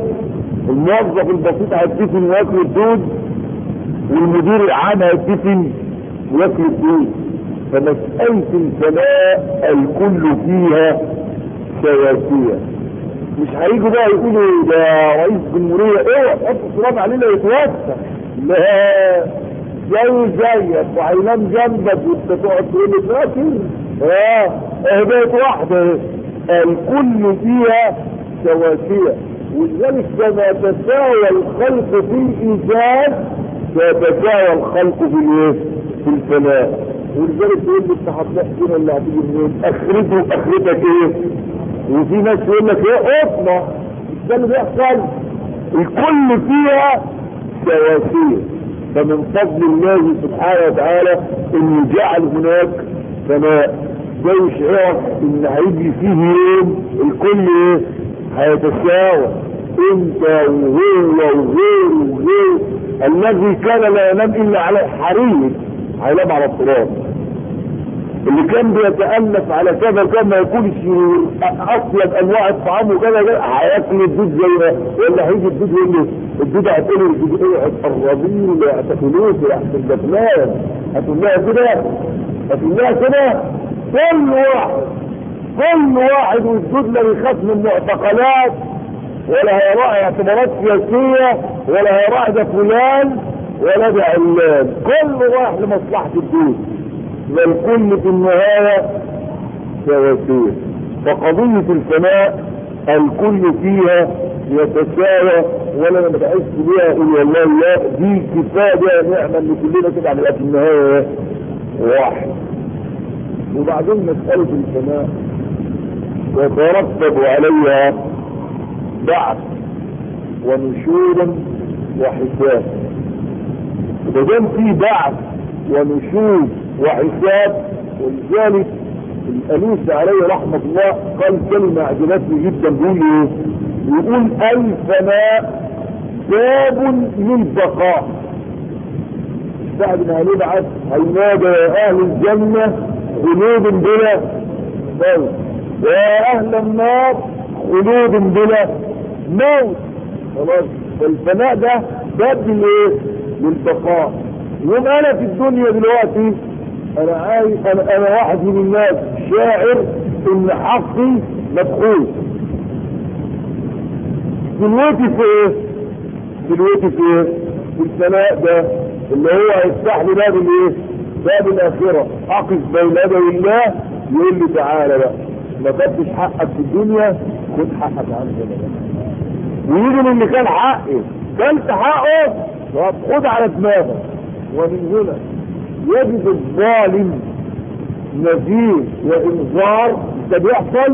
الموظف البسيط هيدفن وياكل الدود والمدير العام هيدفن وياكل الدود فمسألة الفناء الكل فيها سواسية مش هيجوا بقى يقولوا ده رئيس جمهورية اوعى تحط التراب عليه لا يتوسع لا جاي زيك وهينام جنبك وانت تقعد تقول له فاكر اه اه بقت واحدة الكل فيها سواسية ولذلك كما تساوى الخلق في الايجاد سيتساوى الخلق في الايه؟ في الفناء ولذلك يقول لي انت هتحكي اللي هتيجي منين؟ اخرته اخرتك ايه؟ وفي ناس يقول لك ايه قطنه ده اللي بيحصل الكل فيها سواسيه فمن فضل الله سبحانه وتعالى انه جعل هناك فناء ده يشعرك ان هيجي فيه يوم الكل ايه هيتساوى انت وهو وغيره وغيره الذي كان لا ينام الا على حريق هينام على التراب اللي كان بيتألف على كذا وكان ما يكونش اطيب انواع الطعام وكذا هياكل الدود زي ما ولا هيجي الدود يقول له الدود هتقول له الدود ايه الرضيع ده هتاكلوه يا احسن ده فلان هتقول لها كده هتقول لها كده كل واحد كل واحد والدود لا بيخاف من معتقلات ولا هيراعي اعتبارات سياسية ولا هيراعي ده فلان ولا ده علان كل واحد لمصلحة الدود والكل في النهاية سواسية فقضية الفناء الكل فيها يتساوى ولا ما بحس بيها اقول والله لا دي كفاية نعمة اللي كلنا كده على في النهاية واحد وبعدين مسألة الفناء يترتب عليها بعث ونشور وحساب إذا كان في بعث ونشور وحساب ولذلك الألوسي عليه رحمة الله قال كلمة عجبتني جدا بيقول ايه؟ يقول الفناء باب للبقاء بعد ما هنبعث هينادى يا أهل الجنة خلود بلا موت ويا أهل النار خلود بلا موت خلاص فالفناء ده باب للايه؟ للبقاء يوم انا في الدنيا دلوقتي انا عايز انا, أنا واحد من الناس شاعر ان حقي مبخوث دلوقتي في ايه دلوقتي في ايه في الثناء ده اللي هو هيفتح لي باب الايه باب الاخره اقف بين يدي الله يقول لي تعالى بقى ما خدتش حقك في الدنيا خد حقك عندنا بقى ويجي من اللي كان حقي كلت حقه خد على دماغك ومن هنا يجد الظالم نذير وانذار ده بيحصل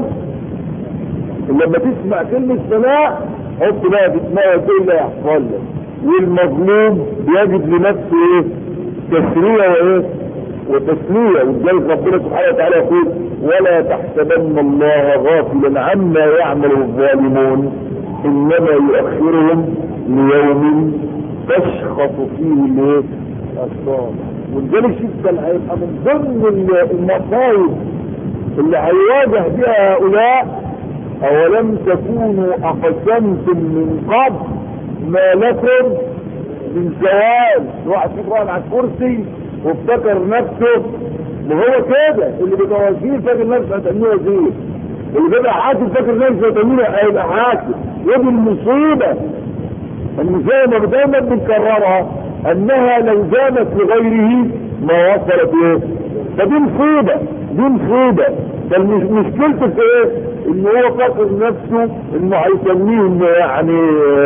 لما تسمع كلمة سماء حط بقى في دماغك ايه اللي هيحصل لك والمظلوم يجد لنفسه ايه تسرية وايه وتسلية ولذلك ربنا سبحانه وتعالى يقول ولا تحسبن الله غافلا عما يعمل الظالمون انما يؤخرهم ليوم تشخص فيه الايه الابصار ولذلك شفت هيبقى من ضمن المصايب اللي هيواجه بها هؤلاء اولم تكونوا اقسمتم من قبل ما لكم من زوال واحد فيكم قاعد على الكرسي وافتكر نفسه وهو كده اللي بيبقى وزير فاكر نفسه هتعمله وزير اللي بيبقى حاكم فاكر نفسه هتعمله هيبقى حاكم ودي المصيبه المصيبه دايما بنكررها انها لو جامت لغيره ما وصلت ايه فدي مصيبة دي مصيبة فمشكلته في ايه ان هو فاكر نفسه انه هيسميه انه يعني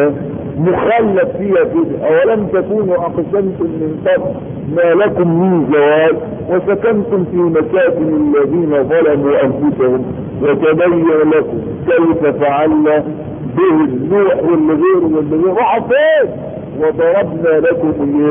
مخلد فيها كده اولم تكونوا اقسمتم من قبل ما لكم من زواج وسكنتم في مساكن الذين ظلموا انفسهم وتبين لكم كيف فعلنا به النوح واللي غيره واللي غيره راحوا فين وضربنا لكم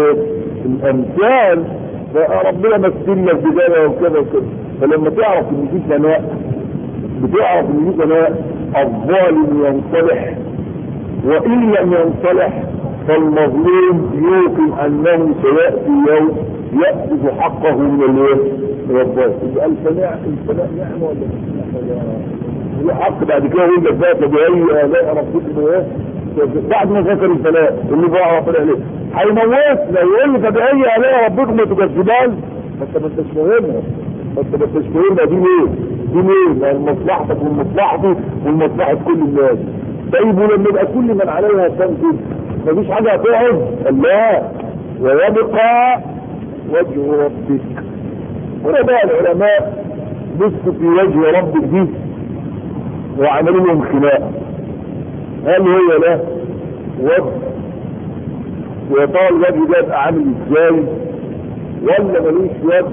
الامثال فربنا مثلنا في كذا وكذا وكذا فلما تعرف ان في فناء بتعرف ان في فناء الظالم ينصلح وان لم ينصلح فالمظلوم يوقن انه سياتي يوم ياخذ حقه من الايه؟ من الظالم يبقى الفناء الفناء نعمه ولا مش نعمه؟ حق بعد كده يقول لك بقى تبعي الاقي ربكم ايه؟ بعد ما ذكر الثلاث اللي بقى ربنا عليه هيموتنا يقول لي طب اي الاقي ربكم تكذبان فانت ما انتش فاهمها فانت ما انتش فاهمها دي ليه؟ دي ليه؟ ما مصلحتك ومصلحتي ومصلحه كل الناس طيب ولما يبقى كل من عليها تنفذ مفيش حاجه هتقعد لا ويبقى وجه ربك هنا بقى العلماء مسكوا في وجه ربك دي وعملوا لهم خناقه هل هو ده وجه ويا ترى الوجه ده يبقى عامل ازاي ولا ملوش وجه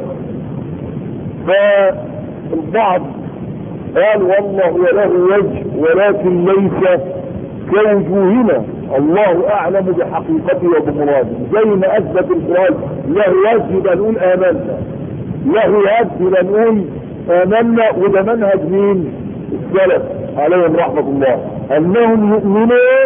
فالبعض قال والله وله وجه ولكن ليس كوجوهنا الله اعلم بحقيقته وبمراده زي ما اثبت القران له وجه يبقى نقول امنا له يد يبقى نقول امنا وده منهج مين؟ السلف عليهم رحمه الله انهم يؤمنوا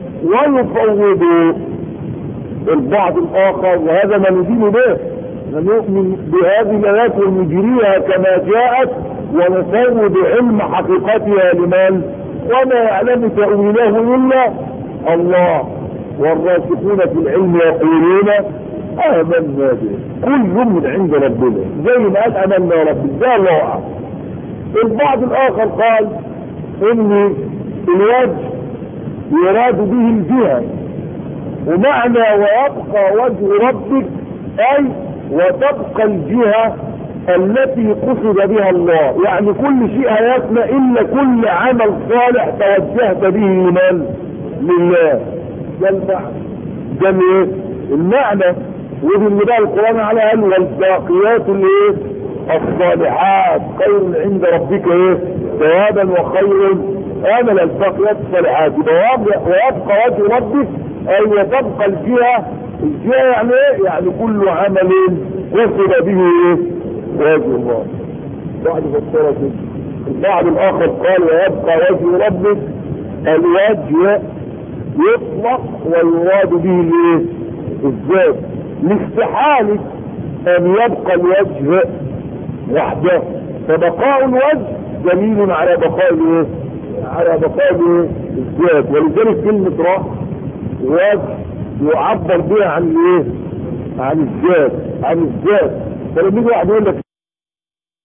ويفوضوا البعض الاخر وهذا ما ندين به نؤمن بهذه الايات ونجريها كما جاءت ونفوض علم حقيقتها لمن وما يعلم تأويله إلا الله والراسخون في العلم يقولون آمنا به كل من عند ربنا زي ما قال آمنا ربي ده الله أعلم البعض الآخر قال إن الوجه يراد به الجهة ومعنى ويبقى وجه ربك أي وتبقى الجهة التي قصد بها الله يعني كل شيء هيفنى الا كل عمل صالح توجهت به لمن لله ده المعنى ده الايه المعنى ودي اللي بقى القران على قال والباقيات الايه الصالحات خير عند ربك ايه ثوابا وخير امل الباقيات الصالحات ويبقى وجه ربك اي وتبقى الجهه الجهه يعني ايه يعني كل عمل قصد به ايه وجه الله بعد فسرت البعض الاخر قال ويبقى وجه ربك الوجه يطلق ويراد به الايه الذات لاستحالة ان يبقى الوجه وحده فبقاء الوجه دليل على بقاء الايه على بقاء الايه الذات ولذلك كلمة راس وجه يعبر بها عن الايه عن الذات عن الذات فلما يجي واحد يقول لك